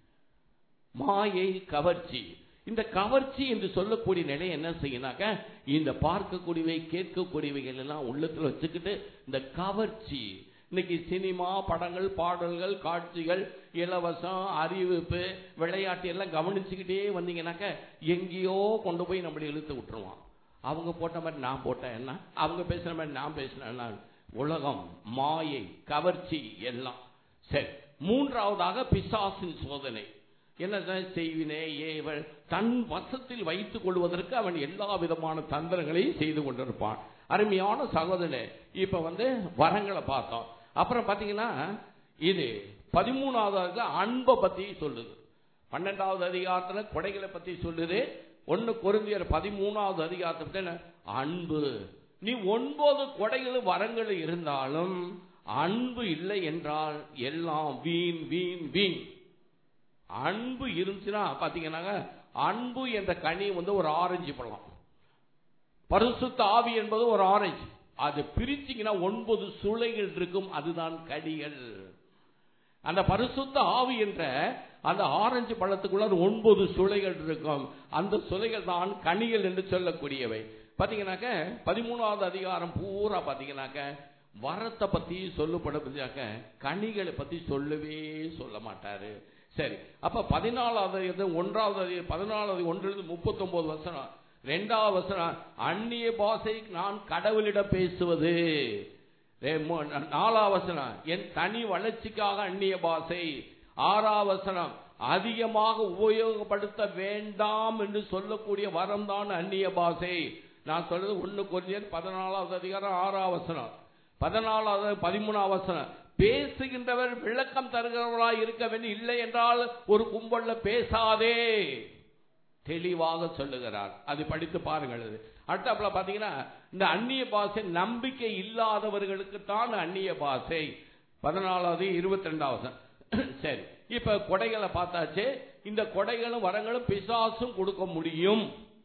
மாயை கவர்ச்சி இந்த கவர்ச்சி என்று சொல்லக்கூடிய நிலை என்ன செய்யனாக்க இந்த பார்க்கக்கூடியவை கேட்கக்கூடியவைகள் எல்லாம் உள்ளத்துல வச்சுக்கிட்டு இந்த கவர்ச்சி இன்னைக்கு சினிமா படங்கள் பாடல்கள் காட்சிகள் இலவசம் அறிவிப்பு விளையாட்டு எல்லாம் கவனிச்சுக்கிட்டே வந்தீங்கன்னாக்க எங்கேயோ கொண்டு போய் நம்மளை இழுத்து விட்டுருவான் அவங்க போட்ட மாதிரி நான் போட்டேன் என்ன அவங்க பேசுற மாதிரி நான் பேசினேன் என்ன? உலகம் மாயை கவர்ச்சி எல்லாம் சரி மூன்றாவதாக பிசாசின் சோதனை என்னதான் செய்வினே ஏவல் தன் வசத்தில் வைத்துக் கொள்வதற்கு அவன் எல்லா விதமான தந்திரங்களையும் செய்து கொண்டிருப்பான் அருமையான சகோதரனே இப்ப வந்து வரங்களை பார்த்தோம் அப்புறம் பாத்தீங்கன்னா இது பதிமூணாவது அன்பை பத்தி சொல்லுது பன்னெண்டாவது அதிகாரத்துல கொடைகளை பத்தி சொல்லுது ஒன்னு கொருந்தியர் பதிமூணாவது அதிகாரத்துல என்ன? அன்பு நீ ஒன்பது கொடைகள் வரங்கள் இருந்தாலும் அன்பு இல்லை என்றால் எல்லாம் வீண் வீண் வீண் அன்பு இருந்துச்சுன்னா பாத்தீங்கன்னாங்க அன்பு என்ற கனி வந்து ஒரு ஆரஞ்சு பழம் பரிசுத்த ஆவி என்பது ஒரு ஆரஞ்சு அது பிரிச்சீங்கன்னா ஒன்பது சுளைகள் இருக்கும் அதுதான் கடிகள் அந்த பரிசுத்த ஆவி என்ற அந்த ஆரஞ்சு பழத்துக்குள்ள ஒரு ஒன்பது சுளைகள் இருக்கும் அந்த சுளைகள் தான் கனிகள் என்று சொல்லக்கூடியவை பாத்தீங்கன்னாக்க பதிமூணாவது அதிகாரம் பூரா பாத்தீங்கன்னாக்க வரத்தை பத்தி சொல்லப்படாக்க கனிகளை பத்தி சொல்லவே சொல்ல மாட்டாரு சரி அப்ப பதினாலாவது இது ஒன்றாவது அதிகாரம், பதினாலாவது ஒன்றிலிருந்து முப்பத்தி ஒன்பது வசனம் ரெண்டாவது வசனம் அந்நிய பாஷை நான் கடவுளிடம் பேசுவது ஏ, மூ- நாலாவது வசனம் என் தனி வளர்ச்சிக்காக அந்நிய பாஷை ஆறாவது வசனம் அதிகமாக உபயோகப்படுத்த வேண்டாம் என்று சொல்லக்கூடிய வரம் தான் அந்நிய பாஷை நான் சொல்றது ஒண்ணு கொஞ்சம் பதினாலாவது அதிகாரம் ஆறாவது வசனம் பதினாலாவது பதிமூணாவது வசனம் பேசுகின்றவர் விளக்கம் தருகிறவராய் இருக்க வேண்டும் இல்லை என்றால் ஒரு கும்பல்ல பேசாதே தெளிவாக சொல்லுகிறார் அது படித்து பாருங்கள் அது அடுத்தாப்புல பாத்தீங்கன்னா இந்த அந்நிய பாஷை நம்பிக்கை இல்லாதவர்களுக்கு தான் அந்நிய பாஷை பதினாலாவது இருபத்தி ரெண்டாவது சரி இப்ப கொடைகளை பார்த்தாச்சு இந்த கொடைகளும் வரங்களும் பிசாசும் கொடுக்க முடியும்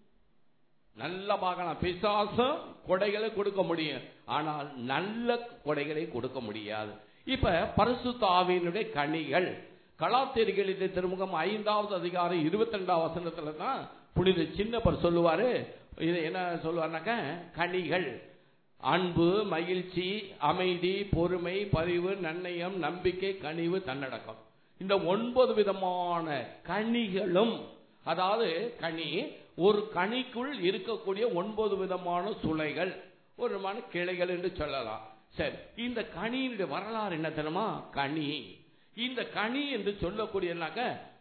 நல்லா பார்க்கலாம் பிசாசும் கொடைகளை கொடுக்க முடியும் ஆனால் நல்ல கொடைகளை கொடுக்க முடியாது இப்ப பரிசுத்த ஆவியினுடைய கனிகள் கலாத்தெரிகளின் திருமுகம் ஐந்தாவது அதிகாரம் இருபத்தி ரெண்டாவது வசனத்துல தான் புனித சின்னப்பர் சொல்லுவாரு இது என்ன சொல்லுவாருனாக்க கனிகள் அன்பு மகிழ்ச்சி அமைதி பொறுமை பரிவு நன்னயம் நம்பிக்கை கனிவு தன்னடக்கம் இந்த ஒன்பது விதமான கனிகளும் அதாவது கனி ஒரு கனிக்குள் இருக்கக்கூடிய ஒன்பது விதமான சுளைகள் ஒரு விதமான கிளைகள் என்று சொல்லலாம் சரி இந்த கனியினுடைய வரலாறு என்ன தெரியுமா கனி இந்த கனி என்று சொல்லக்கூடியனாக்க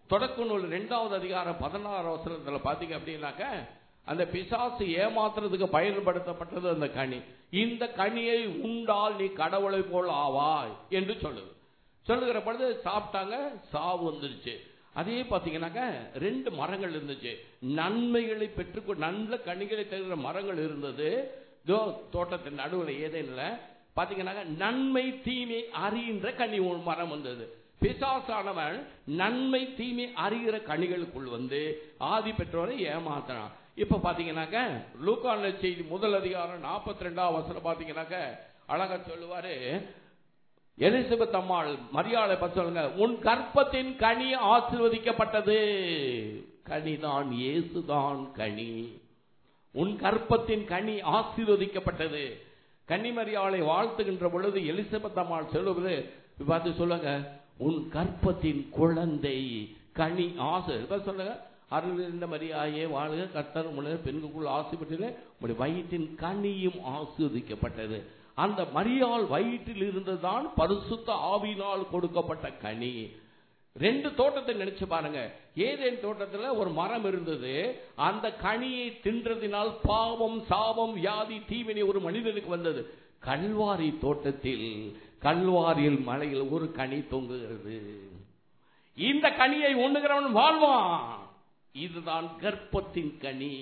தொடக்க நூல் இரண்டாவது அதிகாரம் பதினாறு அவசரத்துல பாத்தீங்க அப்படின்னாக்க அந்த பிசாசு ஏமாத்துறதுக்கு பயன்படுத்தப்பட்டது அந்த கனி இந்த கனியை உண்டால் நீ கடவுளை போல் ஆவாய் என்று சொல்லுது சொல்லுகிற பொழுது சாப்பிட்டாங்க சாவு வந்துருச்சு அதே பாத்தீங்கன்னாக்க ரெண்டு மரங்கள் இருந்துச்சு நன்மைகளை பெற்றுக்கொ நல்ல கனிகளை தருகிற மரங்கள் இருந்தது இதோ தோட்டத்தின் நடுவில் ஏதேனில் பாத்தீங்கன்னாக்க நன்மை தீமை அறிகின்ற கனி ஒரு மரம் வந்தது பிசாசானவன் நன்மை தீமை அறிகிற கனிகளுக்குள் வந்து ஆதி பெற்றோரை ஏமாத்தினான் இப்ப பாத்தீங்கன்னாக்க லூக்கான செய்தி முதல் அதிகாரம் நாற்பத்தி ரெண்டாம் வசனம் பாத்தீங்கன்னாக்க அழகா சொல்லுவாரு எலிசபெத் அம்மாள் மரியாதை பத்தி சொல்லுங்க உன் கற்பத்தின் கனி ஆசிர்வதிக்கப்பட்டது கனிதான் இயேசுதான் கனி உன் கற்பத்தின் கனி ஆசீர்வதிக்கப்பட்டது கன்னிமரியாளை வாழ்த்துகின்ற பொழுது எலிசபெத் அம்மாள் சொல்லுவது பார்த்து சொல்லுங்க உன் கற்பத்தின் குழந்தை கனி ஆசை இதான் சொல்லுங்க அருள் இருந்த மரியாயே வாழ்க கர்த்தர் உடைய பெண்களுக்குள் ஆசைப்பட்டது உடைய வயிற்றின் கனியும் ஆசீர்வதிக்கப்பட்டது அந்த மரியாள் வயிற்றில் இருந்துதான் பரிசுத்த ஆவினால் கொடுக்கப்பட்ட கனி ரெண்டு தோட்டத்தை நினைச்சு பாருங்க ஏதேன் தோட்டத்துல ஒரு மரம் இருந்தது அந்த கனியை தின்றதினால் பாவம் சாபம் வியாதி தீவினை ஒரு மனிதனுக்கு வந்தது கல்வாரி தோட்டத்தில் கல்வாரியில் மலையில் ஒரு கனி தொங்குகிறது இந்த கனியை உண்ணுகிறவன் வாழ்வான் இதுதான் கர்ப்பத்தின் கனி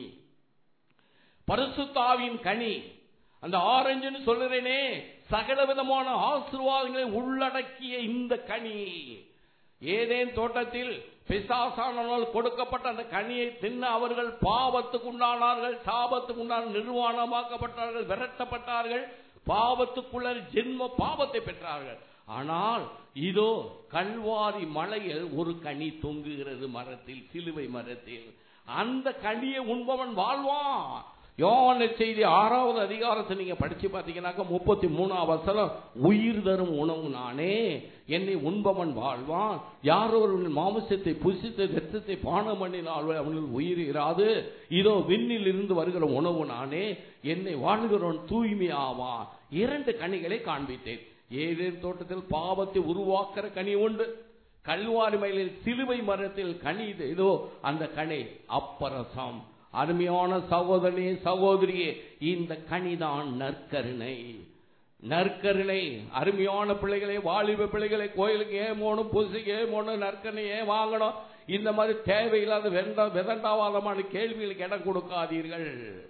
பரிசுத்தாவின் கனி அந்த ஆரஞ்சுன்னு சொல்லுறேனே சகல விதமான ஆசீர்வாதங்களை உள்ளடக்கிய இந்த கனி ஏதேன் தோட்டத்தில் பிசாசானால் கொடுக்கப்பட்ட அந்த கனியை தின்ன அவர்கள் பாவத்துக்கு உண்டானார்கள் சாபத்துக்கு உண்டான நிர்வாணமாக்கப்பட்டார்கள் விரட்டப்பட்டார்கள் பாவத்துக்குள்ள ஜென்ம பாவத்தை பெற்றார்கள் ஆனால் இதோ கல்வாரி மலையில் ஒரு கனி தொங்குகிறது மரத்தில் சிலுவை மரத்தில் அந்த கனியை உண்பவன் வாழ்வான் யோவான செய்தி ஆறாவது அதிகாரத்தை நீங்க படிச்சு பார்த்தீங்கன்னாக்க முப்பத்தி மூணாவது வசனம் உயிர் தரும் உணவு நானே என்னை உண்பவன் வாழ்வான் யாரோ ஒரு மாமிசத்தை புசித்த ரத்தத்தை பானம் பண்ணினால் அவனில் உயிர் இராது இதோ விண்ணில் இருந்து வருகிற உணவு நானே என்னை வாழ்கிறவன் தூய்மை ஆவான் இரண்டு கனிகளை காண்பித்தேன் ஏதேன் தோட்டத்தில் பாவத்தை உருவாக்குற கனி உண்டு கல்வாரி மயிலில் சிலுவை மரத்தில் கனி இது. இதோ அந்த கனி அப்பரசம் அருமையான சகோதரனே சகோதரியே இந்த கனிதான் நற்கருணை நற்கருணை அருமையான பிள்ளைகளை வாலிப பிள்ளைகளை கோயிலுக்கு ஏன் போகணும் பூசைக்கு ஏன் போகணும் நற்கருணை ஏன் வாங்கணும் இந்த மாதிரி தேவையில்லாத வெண்ட விதண்டாவாதமான கேள்விகளுக்கு இடம் கொடுக்காதீர்கள்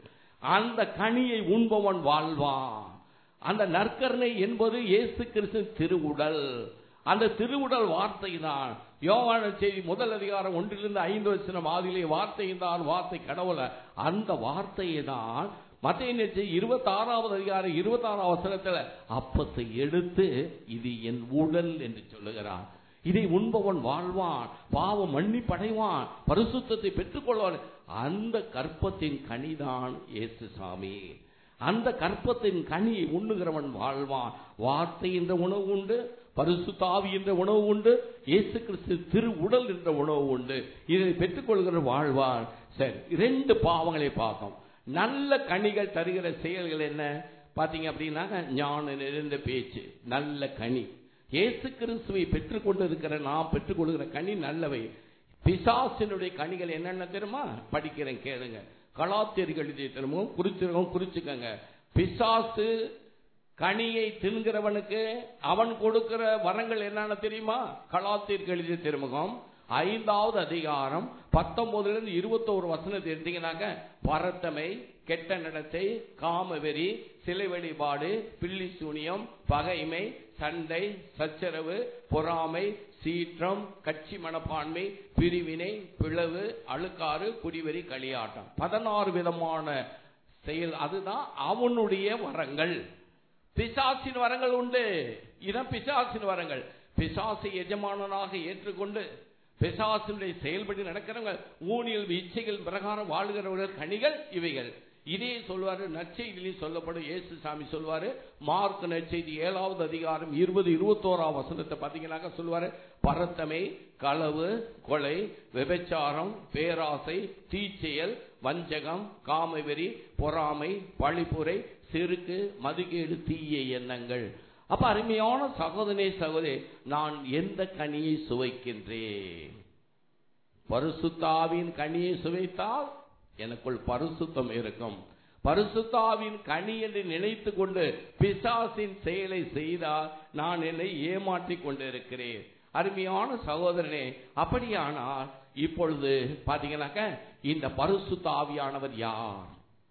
அந்த கனியை உண்பவன் வாழ்வான் அந்த நற்கருணை என்பது இயேசு கிறிஸ்து திருவுடல் அந்த திருவுடல் வார்த்தை தான் யோவான செய்தி முதல் அதிகாரம் ஒன்றிலிருந்து ஐந்து வசனம் ஆதிலே வார்த்தை தான் வார்த்தை கடவுள அந்த வார்த்தையை தான் மத்திய செய்தி இருபத்தி ஆறாவது அதிகாரம் இருபத்தி ஆறாம் வசனத்துல அப்பத்தை எடுத்து இது என் உடல் என்று சொல்லுகிறான் இதை உண்பவன் வாழ்வான் பாவம் மன்னி படைவான் பரிசுத்தத்தை பெற்றுக்கொள்வான் அந்த கற்பத்தின் கனிதான் இயேசு சாமி அந்த கற்பத்தின் கனியை உண்ணுகிறவன் வாழ்வான் வார்த்தை என்ற உணவு உண்டு பரிசுத்தாவி என்ற உணவு உண்டு இயேசு கிறிஸ்து திரு உடல் என்ற உணவு உண்டு இதை பெற்றுக்கொள்கிற வாழ்வான் சரி இரண்டு பாவங்களை பார்த்தோம் நல்ல கனிகள் தருகிற செயல்கள் என்ன பாத்தீங்க அப்படின்னாக்க ஞான நிறைந்த பேச்சு நல்ல கனி இயேசு கிறிஸ்துவை பெற்றுக்கொண்டு இருக்கிற நாம் பெற்றுக்கொள்கிற கனி நல்லவை பிசாசினுடைய கனிகள் என்னென்ன தெரியுமா படிக்கிறேன் கேளுங்க கலாத்தியர்கள் எழுதிய திரும்பவும் குறிச்சிருக்கோம் குறிச்சுக்கங்க பிசாசு கனியை தின்கிறவனுக்கு அவன் கொடுக்கிற வரங்கள் என்னன்னு தெரியுமா கலாத்திற்கு எழுதிய திருமுகம் ஐந்தாவது அதிகாரம் பத்தொன்பதுல இருந்து இருபத்தோரு வசனத்தை எடுத்தீங்கன்னாக்க பரத்தமை கெட்ட நடத்தை காமவெறி சிலை வழிபாடு பில்லி சூனியம் பகைமை சண்டை சச்சரவு பொறாமை சீற்றம் கட்சி மனப்பான்மை பிரிவினை பிளவு அழுக்காறு குடிவெறி களியாட்டம் பதினாறு விதமான செயல் அதுதான் அவனுடைய வரங்கள் பிசாசின் வரங்கள் உண்டு இதான் பிசாசின் வரங்கள் பிசாசை எஜமானனாக ஏற்றுக்கொண்டு பிசாசினுடைய செயல்படி நடக்கிறவங்க ஊனியல் இச்சைகள் பிரகாரம் வாழ்கிறவர்கள் கனிகள் இவைகள் இதே சொல்வாரு நற்செய்தியிலையும் சொல்லப்படும் இயேசு சாமி சொல்வாரு மார்க் நற்செய்தி ஏழாவது அதிகாரம் இருபது இருபத்தோராம் வசனத்தை பாத்தீங்கன்னாக்க சொல்வாரு பரத்தமை களவு கொலை விபச்சாரம் பேராசை தீச்செயல் வஞ்சகம் காமவெறி பொறாமை பழிப்புரை செருக்கு மதுகேடு தீய எண்ணங்கள் அப்ப அருமையான சகோதரே சகோதரி நான் எந்த கனியை சுவைக்கின்றேன் பரிசுத்தாவின் கனியை சுவைத்தால் எனக்குள் பரிசுத்தம் இருக்கும் பரிசுத்தாவின் கனி என்று நினைத்து கொண்டு பிசாசின் செயலை செய்தால் நான் என்னை ஏமாற்றிக் கொண்டிருக்கிறேன் அருமையான சகோதரனே அப்படியானால் இப்பொழுது பாத்தீங்கன்னாக்க இந்த பரிசுத்த ஆவியானவர் யார்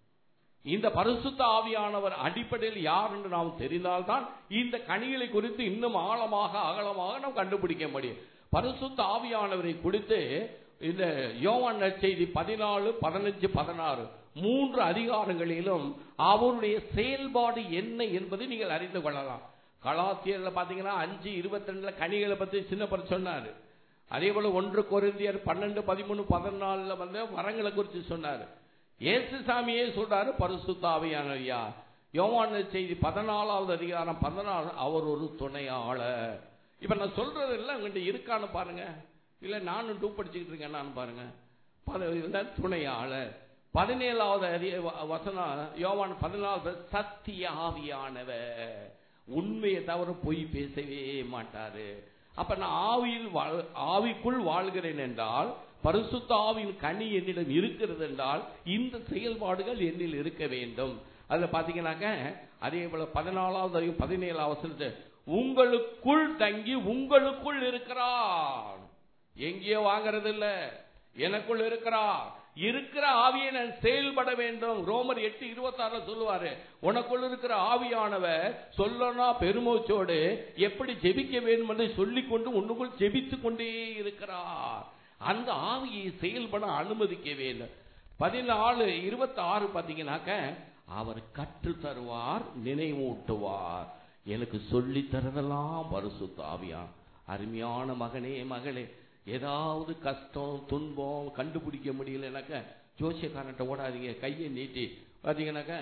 இந்த பரிசுத்த ஆவியானவர் அடிப்படையில் யார் என்று நாம் தெரிந்தால்தான் இந்த கனிகளை குறித்து இன்னும் ஆழமாக அகலமாக நாம் கண்டுபிடிக்க முடியும் பரிசுத்த ஆவியானவரை குறித்து இந்த யோவான் நற்செய்தி பதினாலு பதினஞ்சு பதினாறு மூன்று அதிகாரங்களிலும் அவருடைய செயல்பாடு என்ன என்பதை நீங்கள் அறிந்து கொள்ளலாம் கலாத்தியர்ல பாத்தீங்கன்னா அஞ்சு இருபத்தி ரெண்டுல கனிகளை பத்தி சின்னப்பர் சொன்னாரு அதே போல ஒன்று கொரிந்தியர் பன்னெண்டு பதிமூணு பதினாலுல வந்து வரங்களை குறித்து சொன்னாரு இயேசு சாமியே சொல்றாரு பரிசுத்தாவியானவையா யோவான் செய்தி பதினாலாவது அதிகாரம் பதினாறு அவர் ஒரு துணையாளர் இப்ப நான் சொல்றது எல்லாம் உங்கள்கிட்ட இருக்கான்னு பாருங்க இல்ல நானும் டூ படிச்சுக்கிட்டு இருக்கேன் பாருங்க பத- இதுதான் துணையாளர் பதினேழாவது அதி- வ- வசனம் யோவான் பதினாலாவது சத்திய ஆவியானவர் உண்மையை தவிர பொய் பேசவே மாட்டாரு அப்ப நான் ஆவியில் வாழ்- ஆவிக்குள் வாழ்கிறேன் என்றால் பரிசுத்த ஆவியின் கனி என்னிடம் இருக்கிறது என்றால் இந்த செயல்பாடுகள் என்னில் இருக்க வேண்டும் அதுல பாத்தீங்கன்னாக்க அதே போல பதினாலாவது அதிகம் பதினேழாவது வசனத்தை உங்களுக்குள் தங்கி உங்களுக்குள் இருக்கிறார் எங்கேயோ வாங்குறது இல்ல எனக்குள் இருக்கிறார் இருக்கிற ஆவியை நான் செயல்பட வேண்டும் ரோமர் எட்டு இருபத்தாறுல சொல்லுவாரு உனக்குள் இருக்கிற ஆவியானவர் சொல்லனா பெருமூச்சோடு எப்படி ஜெபிக்க வேண்டும் என்று சொல்லிக் கொண்டு உன்னுக்குள் ஜெபித்துக் கொண்டே இருக்கிறார் அந்த ஆவியை செயல்பட அனுமதிக்க வேண்டும் பதினாலு இருபத்தி ஆறு பாத்தீங்கன்னாக்க அவர் கற்று தருவார் நினைவூட்டுவார் எனக்கு சொல்லி தரதெல்லாம் பரிசுத்த ஆவியான் அருமையான மகனே மகளே ஏதாவது கஷ்டம் துன்பம் கண்டுபிடிக்க முடியலனாக்க ஜோசியக்காரன்ட்ட ஓடாதீங்க கையை நீட்டி பாத்தீங்கன்னாக்க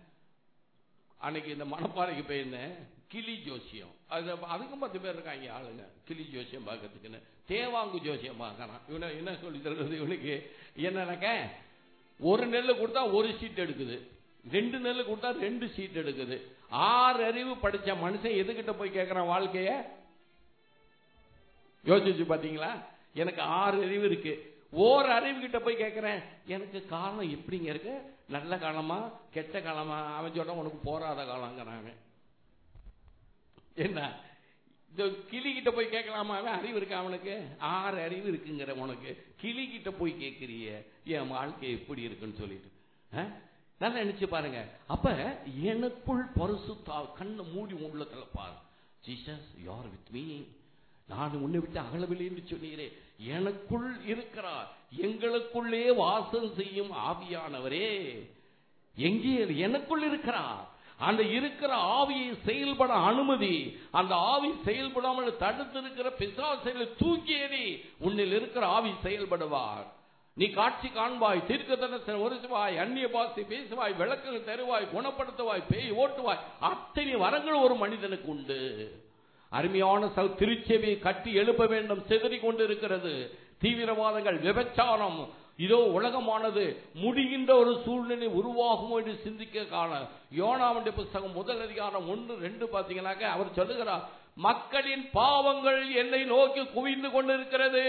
அன்னைக்கு இந்த மணப்பாறைக்கு போயிருந்தேன் கிளி ஜோசியம் அது அதுக்கும் பத்து பேர் இருக்காங்க ஆளுங்க கிளி ஜோசியம் பார்க்கறதுக்குன்னு தேவாங்கு ஜோசியம் பார்க்கறான் இவனை என்ன சொல்லி தருறது இவனுக்கு என்னன்னாக்க ஒரு நெல் கொடுத்தா ஒரு சீட் எடுக்குது ரெண்டு நெல் கொடுத்தா ரெண்டு சீட் எடுக்குது ஆறு அறிவு படிச்ச மனுஷன் எதுகிட்ட போய் கேட்கறான் வாழ்க்கைய யோசிச்சு பாத்தீங்களா எனக்கு ஆறு அறிவு இருக்கு ஓர் அறிவு கிட்ட போய் கேட்கிறேன் எனக்கு காலம் எப்படிங்க இருக்கு நல்ல காலமா கெட்ட காலமா அவன் சொல்றான் உனக்கு போராத காலங்கிறான் என்ன இந்த கிளி கிட்ட போய் கேட்கலாமா அவன் அறிவு இருக்கா அவனுக்கு ஆறு அறிவு இருக்குங்கிற உனக்கு கிளி கிட்ட போய் கேட்கிறிய என் வாழ்க்கை எப்படி இருக்குன்னு சொல்லிட்டு ஆ? நல்லா நினைச்சு பாருங்க அப்ப எனக்குள் பரிசுத்தா கண்ணை மூடி உள்ளத்துல பாரு ஜீசஸ் யார் வித் மீ நான் உன்னை விட்டு அகலவில்லை என்று சொன்னீரே எனக்குள் இருக்கிறார் எங்களுக்குள்ளே வாசம் செய்யும் ஆவியானவரே எங்கே எனக்குள் இருக்கிறார் அந்த இருக்கிற ஆவியை செயல்பட அனுமதி அந்த ஆவி செயல்படாமல் தடுத்து இருக்கிற பிசாசைகளை தூக்கி எறி உன்னில் இருக்கிற ஆவி செயல்படுவார் நீ காட்சி காண்பாய் தீர்க்க தரிசனம் ஒருசுவாய் அந்நிய பாசி பேசுவாய் விளக்குகள் தருவாய் குணப்படுத்துவாய் பேய் ஓட்டுவாய் அத்தனை வரங்கள் ஒரு மனிதனுக்கு உண்டு அருமையான சல் திருச்செவியை கட்டி எழுப்ப வேண்டும் செதறி கொண்டிருக்கிறது தீவிரவாதங்கள் விபச்சாரம் இதோ உலகமானது முடிகின்ற ஒரு சூழ்நிலை உருவாகுமோ என்று சிந்திக்க காண யோனாவுடைய புஸ்தகம் முதல் அதிகாரம் ஒன்று ரெண்டு பாத்தீங்கன்னாக்க அவர் சொல்லுகிறார் மக்களின் பாவங்கள் என்னை நோக்கி குவிந்து கொண்டிருக்கிறது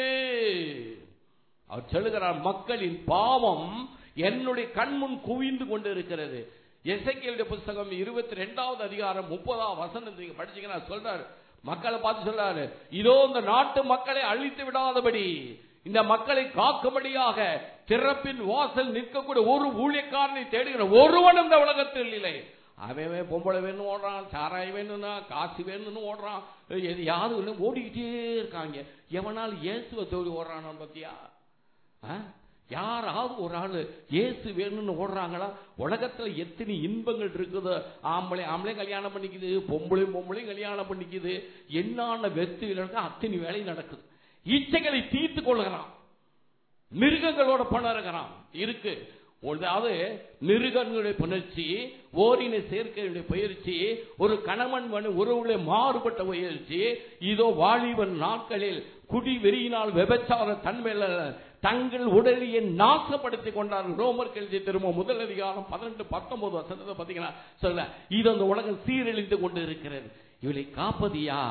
அவர் சொல்லுகிறார் மக்களின் பாவம் என்னுடைய கண்முன் குவிந்து கொண்டிருக்கிறது எசைக்கியலுடைய புஸ்தகம் இருபத்தி ரெண்டாவது அதிகாரம் முப்பதாம் வசனம் நீங்க படிச்சீங்கன்னா சொல்றாரு மக்களை பார்த்து சொல்றாரு இதோ இந்த நாட்டு மக்களை அழித்து விடாதபடி இந்த மக்களை காக்கும்படியாக திறப்பின் வாசல் நிற்கக்கூடிய ஒரு ஊழியக்காரனை தேடுகிற ஒருவனும் இந்த உலகத்தில் இல்லை அவன் அவன் பொம்பளை வேணும் ஓடுறான் சாராயம் வேணும்னா காசு வேணும்னு ஓடுறான் எது யாரும் இல்லை ஓடிக்கிட்டே இருக்காங்க எவனால் இயேசுவை தோடி ஓடுறான் பத்தியா ஆ? யாராவது ஒரு ஆளு இயேசு வேணும்னு ஓடுறாங்களா உலகத்துல எத்தனை இன்பங்கள் இருக்குது ஆம்பளை ஆம்பளை கல்யாணம் பண்ணிக்குது பொம்பளையும் பொம்பளையும் கல்யாணம் பண்ணிக்குது என்னென்ன வெத்து நடக்க அத்தனை வேலை நடக்குது இச்சைகளை தீர்த்து கொள்கிறான் மிருகங்களோட பணறுகிறான் இருக்கு அதாவது மிருகங்களுடைய புணர்ச்சி ஓரின சேர்க்கையுடைய பயிற்சி ஒரு கணவன் மனு உறவுகளை மாறுபட்ட பயிற்சி இதோ வாலிபன் நாட்களில் குடி வெறியினால் விபச்சார தன்மையில தங்கள் உடலையை நாசப்படுத்தி கொண்டார்கள் ரோமர் கல்வி திரும்ப முதல் அதிகாரம் பதினெட்டு பத்தொன்பது வசனத்தை பாத்தீங்கன்னா சொல்ல இது அந்த உலகம் சீரழிந்து கொண்டு இருக்கிறது இவளை காப்பது யார்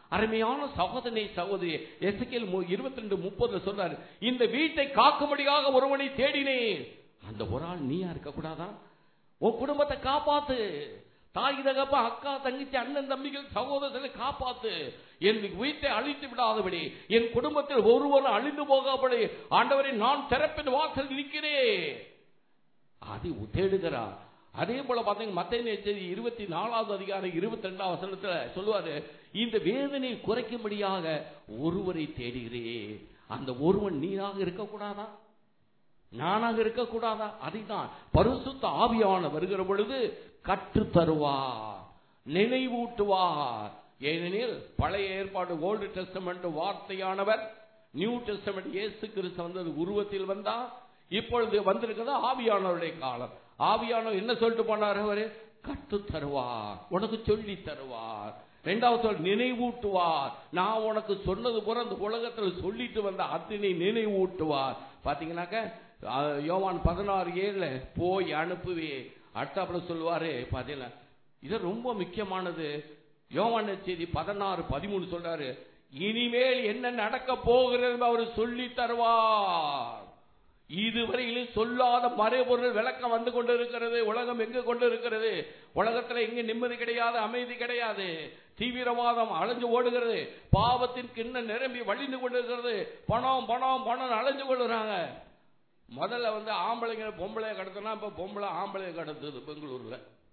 அருமையான சகோதரனை சகோதரி எசைக்கேல் இருபத்தி ரெண்டு முப்பதுல சொல்றாரு இந்த வீட்டை காக்கும்படியாக ஒருவனை தேடினேன் அந்த ஒரு ஆள் நீயா இருக்க கூடாதா உன் குடும்பத்தை காப்பாத்து தாய் தகப்ப அக்கா தங்கச்சி அண்ணன் தம்பிகள் சகோதரர்களை காப்பாத்து என் வீட்டை அழித்து விடாதபடி என் குடும்பத்தில் ஒருவரும் அழிந்து போகாதபடி ஆண்டவரை நான் திறப்பின் வாசல் இருக்கிறேன் அது தேடுகிறார் அதே போல பாத்தீங்க மத்திய செய்தி இருபத்தி நாலாவது அதிகாரம் இருபத்தி ரெண்டாம் வசனத்துல சொல்லுவாரு இந்த வேதனை குறைக்கும்படியாக ஒருவரை தேடுகிறேன் அந்த ஒருவன் நீராக இருக்கக்கூடாதா நானாக இருக்கக்கூடாதா அதைதான் பரிசுத்த ஆவியான வருகிற பொழுது கற்று தருவார் நினைவூட்டுவார் ஏனெனில் பழைய ஏற்பாடு ஓல்டு டெஸ்டமெண்ட் வார்த்தையானவர் நியூ டெஸ்டமெண்ட் இயேசு கிறிஸ்து வந்தது உருவத்தில் வந்தா இப்பொழுது வந்திருக்கிறது ஆவியானவருடைய காலம் ஆவியானவர் என்ன சொல்லிட்டு போனார் அவரு கற்று தருவார் உனக்கு சொல்லி தருவார் ரெண்டாவது சொல் நினைவூட்டுவார் நான் உனக்கு சொன்னது போற அந்த உலகத்தில் சொல்லிட்டு வந்த அத்தனை நினைவூட்டுவார் பாத்தீங்கன்னாக்க அஹ், யோவான் பதினாறு ஏழுல போய் அனுப்புவே அடுத்தாப்புல சொல்லுவாரு பாத்தீங்களா இது ரொம்ப முக்கியமானது யோவான் செய்தி பதினாறு பதிமூணு சொல்றாரு இனிமேல் என்ன நடக்க போகிறது அவர் சொல்லி தருவார் இதுவரையிலும் சொல்லாத மறைபொருள் விளக்கம் வந்து கொண்டு இருக்கிறது உலகம் எங்க கொண்டு இருக்கிறது உலகத்துல எங்க நிம்மதி கிடையாது அமைதி கிடையாது தீவிரவாதம் அலைஞ்சு ஓடுகிறது பாவத்தின் கிண்ணம் நிரம்பி வழிந்து கொண்டு இருக்கிறது பணம் பணம் பணம் அலைஞ்சு கொள்ளுறாங்க முதல்ல வந்து ஆம்பளைங்க பொம்பளை கடத்தினா இப்ப பொம்பளை ஆம்பளை கடத்துது பெங்களூர்ல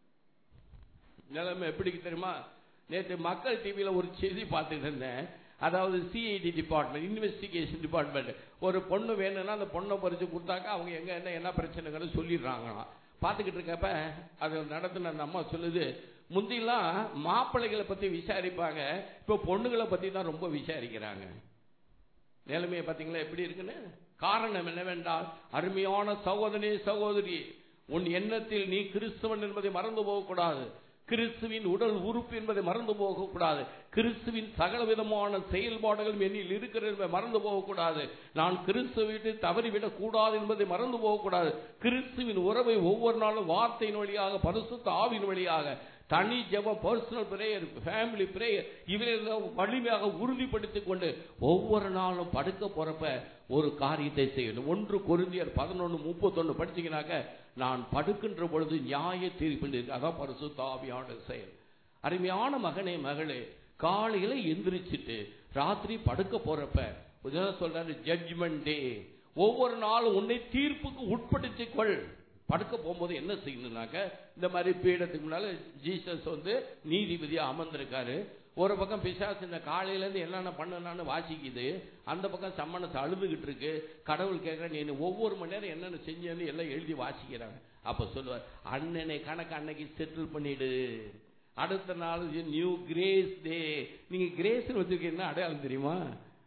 நிலைமை எப்படி தெரியுமா நேற்று மக்கள் டிவியில ஒரு செய்தி பார்த்துட்டு இருந்தேன் அதாவது சிஐடி டிபார்ட்மெண்ட் இன்வெஸ்டிகேஷன் டிபார்ட்மெண்ட் ஒரு பொண்ணு வேணும்னா அந்த பொண்ணை பறிச்சு கொடுத்தாக்கா அவங்க எங்க என்ன என்ன பிரச்சனைங்கிறது சொல்லிடுறாங்களாம் பார்த்துக்கிட்டு இருக்கப்ப அது நடத்தின அந்த அம்மா சொல்லுது முந்திலாம் மாப்பிள்ளைகளை பத்தி விசாரிப்பாங்க இப்போ பொண்ணுகளை பத்தி தான் ரொம்ப விசாரிக்கிறாங்க நிலைமையை பார்த்தீங்களா எப்படி இருக்குன்னு காரணம் என்னவென்றால் அருமையான சகோதரி சகோதரி உன் எண்ணத்தில் நீ கிறிஸ்தவன் என்பதை மறந்து போகக்கூடாது கிறிஸ்துவின் உடல் உறுப்பு என்பதை மறந்து போகக்கூடாது கிறிஸ்துவின் சகல விதமான செயல்பாடுகளும் என்னில் இருக்கிறது என்பதை மறந்து போகக்கூடாது நான் கிறிஸ்துவ விட்டு தவறிவிடக் கூடாது என்பதை மறந்து போகக்கூடாது கிறிஸ்துவின் உறவை ஒவ்வொரு நாளும் வார்த்தையின் வழியாக பரிசுத்த ஆவின் வழியாக தனி ஜெபம் பர்சனல் பிரேயர் ஃபேமிலி பிரேயர் இவரெல்லாம் வலிமையாக உறுதிப்படுத்திக் கொண்டு ஒவ்வொரு நாளும் படுக்க போறப்ப ஒரு காரியத்தை செய்யணும் ஒன்று கொரிந்தியர் பதினொன்று முப்பத்தொன்னு படிச்சீங்கன்னாக்க நான் படுக்கின்ற பொழுது நியாய தீர்ப்பு இருக்கு அதான் பரிசுத்த ஆவியான செயல் அருமையான மகனே மகளே காலையில எந்திரிச்சிட்டு ராத்திரி படுக்க போறப்ப உதயம் சொல்றாரு ஜட்ஜ்மெண்ட் டே ஒவ்வொரு நாளும் உன்னை தீர்ப்புக்கு உட்படுத்திக் கொள் படுக்க போகும்போது என்ன செய்யணும்னாக்க இந்த மாதிரி பீடத்துக்கு முன்னால ஜீசஸ் வந்து நீதிபதியா அமர்ந்திருக்காரு ஒரு பக்கம் பிசாசு இந்த காலையில இருந்து என்னென்ன பண்ணனான்னு வாசிக்குது அந்த பக்கம் சம்மனத்தை அழுதுகிட்டு இருக்கு கடவுள் கேட்க நீ ஒவ்வொரு மணி நேரம் என்னென்ன செஞ்சேன்னு எல்லாம் எழுதி வாசிக்கிறாங்க அப்ப சொல்லுவார் அண்ணனை கணக்கு அன்னைக்கு செட்டில் பண்ணிடு அடுத்த நாள் நியூ கிரேஸ் டே நீங்க கிரேஸ் வச்சிருக்கீங்கன்னா அடையாளம் தெரியுமா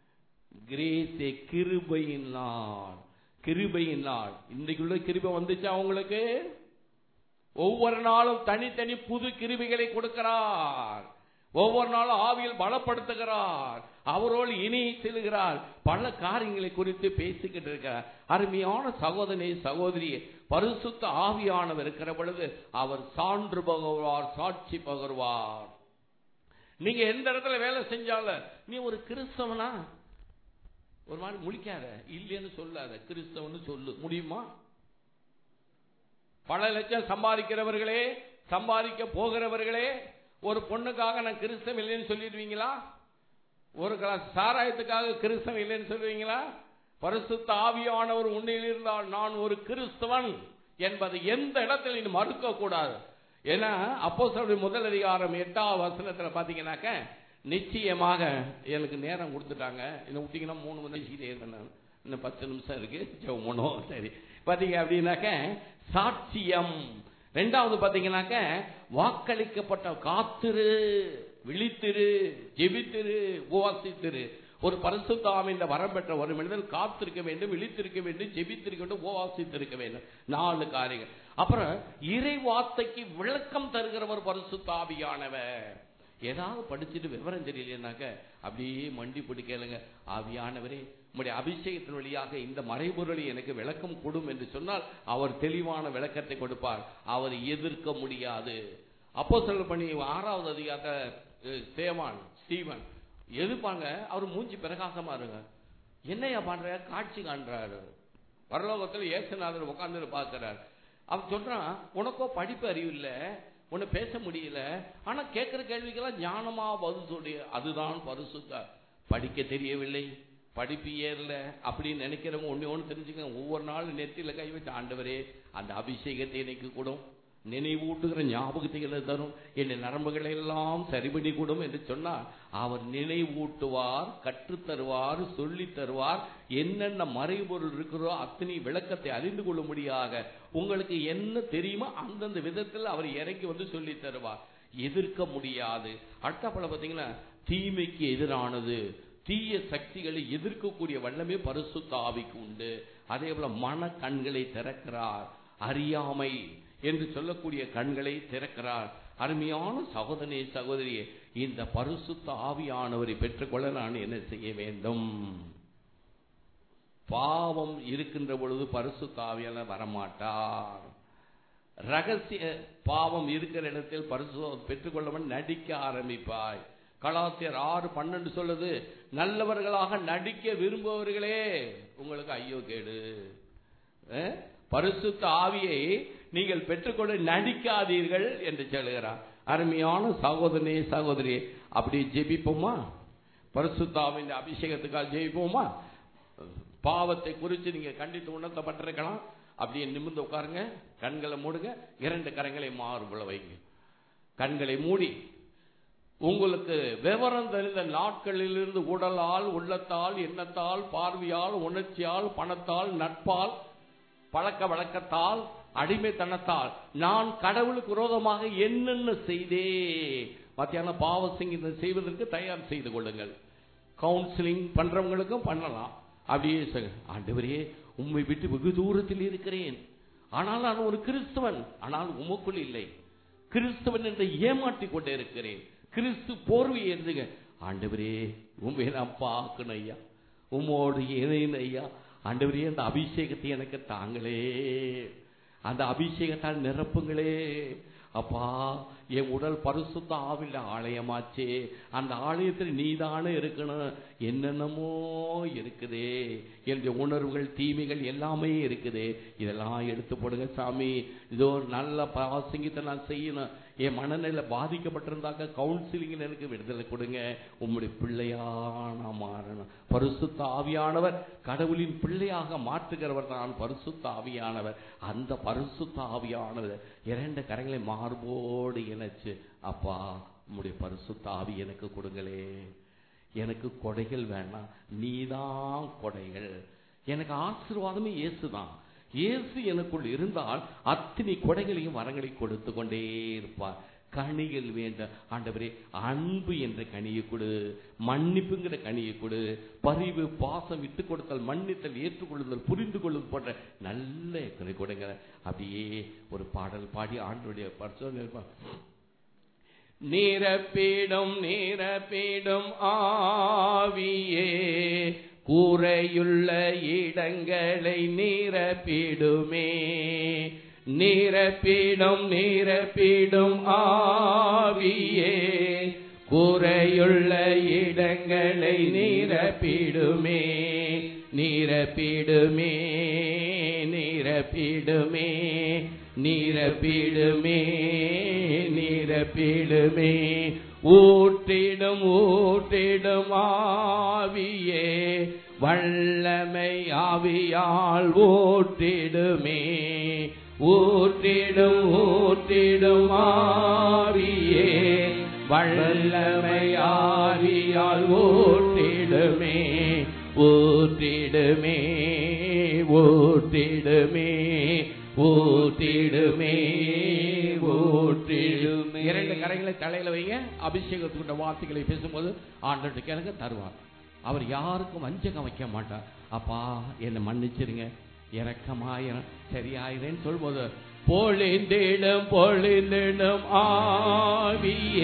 கிரேஸ் கிருபையின் நாள் கிருபையின் நாள் இன்றைக்குள்ள கிருபை வந்துச்சா உங்களுக்கு ஒவ்வொரு நாளும் தனித்தனி புது கிருபிகளை கொடுக்கிறார் ஒவ்வொரு நாளும் ஆவியில் பலப்படுத்துகிறார் அவரோடு இணை செல்கிறார் பல காரியங்களை குறித்து பேசிக்கிட்டு இருக்கிறார் அருமையான சகோதரி சகோதரி பரிசுத்த ஆவியானவர் இருக்கிற பொழுது அவர் சான்று பகர்வார் சாட்சி பகர்வார் நீங்க எந்த இடத்துல வேலை செஞ்சாலும் நீ ஒரு கிறிஸ்தவனா ஒரு மாதிரி முழிக்காத இல்லைன்னு சொல்லாத கிறிஸ்தவன்னு சொல்லு முடியுமா பல லட்சம் சம்பாதிக்கிறவர்களே சம்பாதிக்க போகிறவர்களே ஒரு பொண்ணுக்காக நான் கிறிஸ்தவம் இல்லைன்னு சொல்லிடுவீங்களா ஒரு கிளாஸ் சாராயத்துக்காக கிறிஸ்தவம் இல்லைன்னு சொல்லுவீங்களா பரிசுத்த ஆவியானவர் உன்னில் இருந்தால் நான் ஒரு கிறிஸ்தவன் என்பதை எந்த இடத்துல நீ மறுக்க கூடாது ஏன்னா அப்போ முதல் அதிகாரம் எட்டாவது வசனத்துல பாத்தீங்கன்னாக்க நிச்சயமாக எனக்கு நேரம் கொடுத்துட்டாங்க என்ன விட்டீங்கன்னா மூணு மணி சீரே நான் இன்னும் பத்து நிமிஷம் இருக்கு ஜெவமனோ சரி பாத்தீங்க அப்படின்னாக்க சாட்சியம் ரெண்டாவது பாத்தீங்கன்னாக்க வாக்களிக்கப்பட்ட காத்திரு விழித்திரு ஜெபித்திரு உபவாசித்திரு ஒரு பரிசுத்தாம் இந்த வரம் பெற்ற ஒரு மனிதன் காத்திருக்க வேண்டும் விழித்திருக்க வேண்டும் ஜெபித்திருக்க வேண்டும் உபவாசித்திருக்க வேண்டும் நாலு காரியங்கள் அப்புறம் இறை வார்த்தைக்கு விளக்கம் தருகிறவர் பரிசுத்தாவியானவர் ஏதாவது படிச்சுட்டு விவரம் தெரியலைன்னாக்க அப்படியே மண்டி போட்டு கேளுங்க ஆவியானவரே உங்களுடைய அபிஷேகத்தின் வழியாக இந்த மறைபொருளை எனக்கு விளக்கம் கொடும் என்று சொன்னால் அவர் தெளிவான விளக்கத்தை கொடுப்பார் அவர் எதிர்க்க முடியாது அப்போ சொல்ல பண்ணி ஆறாவது அதிகார சேவான் ஸ்டீவன் எதிர்ப்பாங்க அவர் மூஞ்சி பிரகாசமா இருங்க என்னையா பண்ற காட்சி காண்றாரு பரலோகத்தில் ஏசுநாதர் உட்கார்ந்து பார்க்கிறார் அவர் சொல்றான் உனக்கோ படிப்பு அறிவு இல்ல உன்னை பேச முடியல ஆனா கேட்கிற கேள்விக்கெல்லாம் ஞானமா பதில் சொல்லி அதுதான் பரிசுத்த படிக்க தெரியவில்லை படிப்பு ஏறல அப்படின்னு நினைக்கிறவங்க ஒண்ணு ஒண்ணு தெரிஞ்சுக்கங்க ஒவ்வொரு நாள் நெத்தியில கை வச்சு ஆண்டவரே அந்த அபிஷேகத்தை எனக்கு கூடும் நினைவூட்டுகிற ஞாபகத்தைகளை தரும் என் நரம்புகளை எல்லாம் சரி பண்ணி கூடும் என்று சொன்னார் அவர் நினைவூட்டுவார் கற்றுத் தருவார் சொல்லி தருவார் என்னென்ன மறைபொருள் இருக்கிறோ அத்தனை விளக்கத்தை அறிந்து கொள்ளும்படியாக உங்களுக்கு என்ன தெரியுமோ அந்தந்த விதத்தில் அவர் இறங்கி வந்து சொல்லி தருவார் எதிர்க்க முடியாது அடுத்த பல பார்த்தீங்கன்னா தீமைக்கு எதிரானது தீய சக்திகளை எதிர்க்கக்கூடிய வல்லமே பரிசுத்த ஆவிக்கு உண்டு அதே போல மன கண்களை திறக்கிறார் அறியாமை என்று சொல்லக்கூடிய கண்களை திறக்கிறார் அருமையான சகோதரனே சகோதரியே இந்த பரிசுத்த ஆவியானவரை பெற்றுக்கொள்ள நான் என்ன செய்ய வேண்டும் பாவம் இருக்கின்ற பொழுது பரிசுத்த ஆவியான வரமாட்டார் ரகசிய பாவம் இருக்கிற இடத்தில் பரிசு பெற்றுக்கொள்ளவன் நடிக்க ஆரம்பிப்பாய் கலாத்தியர் ஆறு பன்னெண்டு சொல்லுது நல்லவர்களாக நடிக்க விரும்புபவர்களே உங்களுக்கு ஐயோ கேடு அஹ்? பரிசுத்த ஆவியை நீங்கள் பெற்றுக்கொள்ள நடிக்காதீர்கள் என்று சொல்லுகிறார் அருமையான சகோதரனே சகோதரியே அப்படி ஜெபிப்போமா பரிசுத்தாவின் அபிஷேகத்துக்காக ஜெயிப்போமா பாவத்தை குறித்து நீங்க கண்டித்து உணர்த்தப்பட்டிருக்கலாம் அப்படியே நிமிர்ந்து உட்காருங்க கண்களை மூடுங்க இரண்டு கரங்களை மாறுபட வைங்க கண்களை மூடி உங்களுக்கு விவரம் தெரிந்த நாட்களிலிருந்து உடலால் உள்ளத்தால் எண்ணத்தால் பார்வையால் உணர்ச்சியால் பணத்தால் நட்பால் பழக்க வழக்கத்தால் அடிமைத்தனத்தால் நான் கடவுளுக்கு விரோதமாக என்னென்ன செய்தே மத்தியான பாவ சங்கீதம் செய்வதற்கு தயார் செய்து கொள்ளுங்கள் கவுன்சிலிங் பண்றவங்களுக்கும் பண்ணலாம் அப்படியே சொல்லுங்க, ஆண்டவரே உம்மை விட்டு வெகு தூரத்தில் இருக்கிறேன் ஆனால் நான் ஒரு கிறிஸ்தவன் ஆனால் உமக்குள் இல்லை கிறிஸ்தவன் என்று ஏமாற்றிக் கொண்டே இருக்கிறேன் கிறிஸ்து போர்வை இருந்துங்க ஆண்டவரே உண்மை நான் பார்க்கணும் ஐயா உம்மோடு இணைந்த ஐயா ஆண்டவரே அந்த அபிஷேகத்தை எனக்கு தாங்களே அந்த அபிஷேகத்தால் நிரப்புங்களே அப்பா என் உடல் பரிசுத்த ஆவில ஆலயமாச்சே அந்த ஆலயத்தில் நீதானே இருக்கணும் என்னென்னமோ இருக்குதே என்ற உணர்வுகள் தீமைகள் எல்லாமே இருக்குதே இதெல்லாம் எடுத்து போடுங்க சாமி இதோ ஒரு நல்ல பாசிங்கத்தை நான் செய்யணும் என் மனநிலை பாதிக்கப்பட்டிருந்தாக்க கவுன்சிலிங்கில் எனக்கு விடுதலை கொடுங்க உம்முடைய பிள்ளையா நான் மாறணும் பரிசுத்த ஆவியானவர் கடவுளின் பிள்ளையாக மாற்றுகிறவர் தான் பரிசுத்த ஆவியானவர் அந்த பரிசுத்த ஆவியானவர் இரண்டு கரங்களை மார்போடு இணைச்சு அப்பா உம்முடைய பரிசுத்த ஆவி எனக்கு கொடுங்களே எனக்கு கொடைகள் வேண்டாம் நீதான் கொடைகள் எனக்கு ஆசீர்வாதமே இயேசுதான் இயேசு எனக்குள் இருந்தால் அத்தனை கொடைகளையும் வரங்களை கொடுத்து கொண்டே இருப்பார் கனிகள் வேண்ட ஆண்டவரே அன்பு என்ற கனியை கொடு மன்னிப்புங்கிற கனியை கொடு பரிவு பாசம் விட்டு கொடுத்தல் மன்னித்தல் ஏற்றுக்கொள்ளுதல் புரிந்து கொள்ளுதல் போன்ற நல்ல கனி கொடுங்க அப்படியே ஒரு பாடல் பாடி ஆண்டுடைய பரிசோதனை இருப்பார் நீரப்பீடும் நீரப்பீடும் ஆவியே கூரையுள்ள இடங்களை நீரப்பீடுமே நீரப்பீடும் நீரப்பீடும் ஆவியே கூரையுள்ள இடங்களை நீரப்பீடுமே நீரப்பீடுமே நீரப்பீடுமே நீரப்பீடுமே நீரப்பீடுமே ஊற்றிடும் ஊற்றிடும் ஆவியே வல்லமை ஆவியால் ஊற்றிடுமே ஊற்றிடும் ஊற்றிடும் ஆவியே வல்லமை ஆவியால் ஊற்றிடுமே ஊற்றிடுமே ஊற்றிடுமே ஊற்றிடுமே ஊற்றிடுமே இரண்டு கரைகளை தலையில வைங்க அபிஷேகத்துக்குண்ட வார்த்தைகளை பேசும்போது ஆண்டு கேளுங்க தருவார் அவர் யாருக்கும் வஞ்சகம் வைக்க மாட்டார் அப்பா என்னை மன்னிச்சிருங்க இறக்கமாயிரம் சரியாயிரேன்னு சொல்வது பொழிந்திடும் பொழிந்திடும் ஆவியே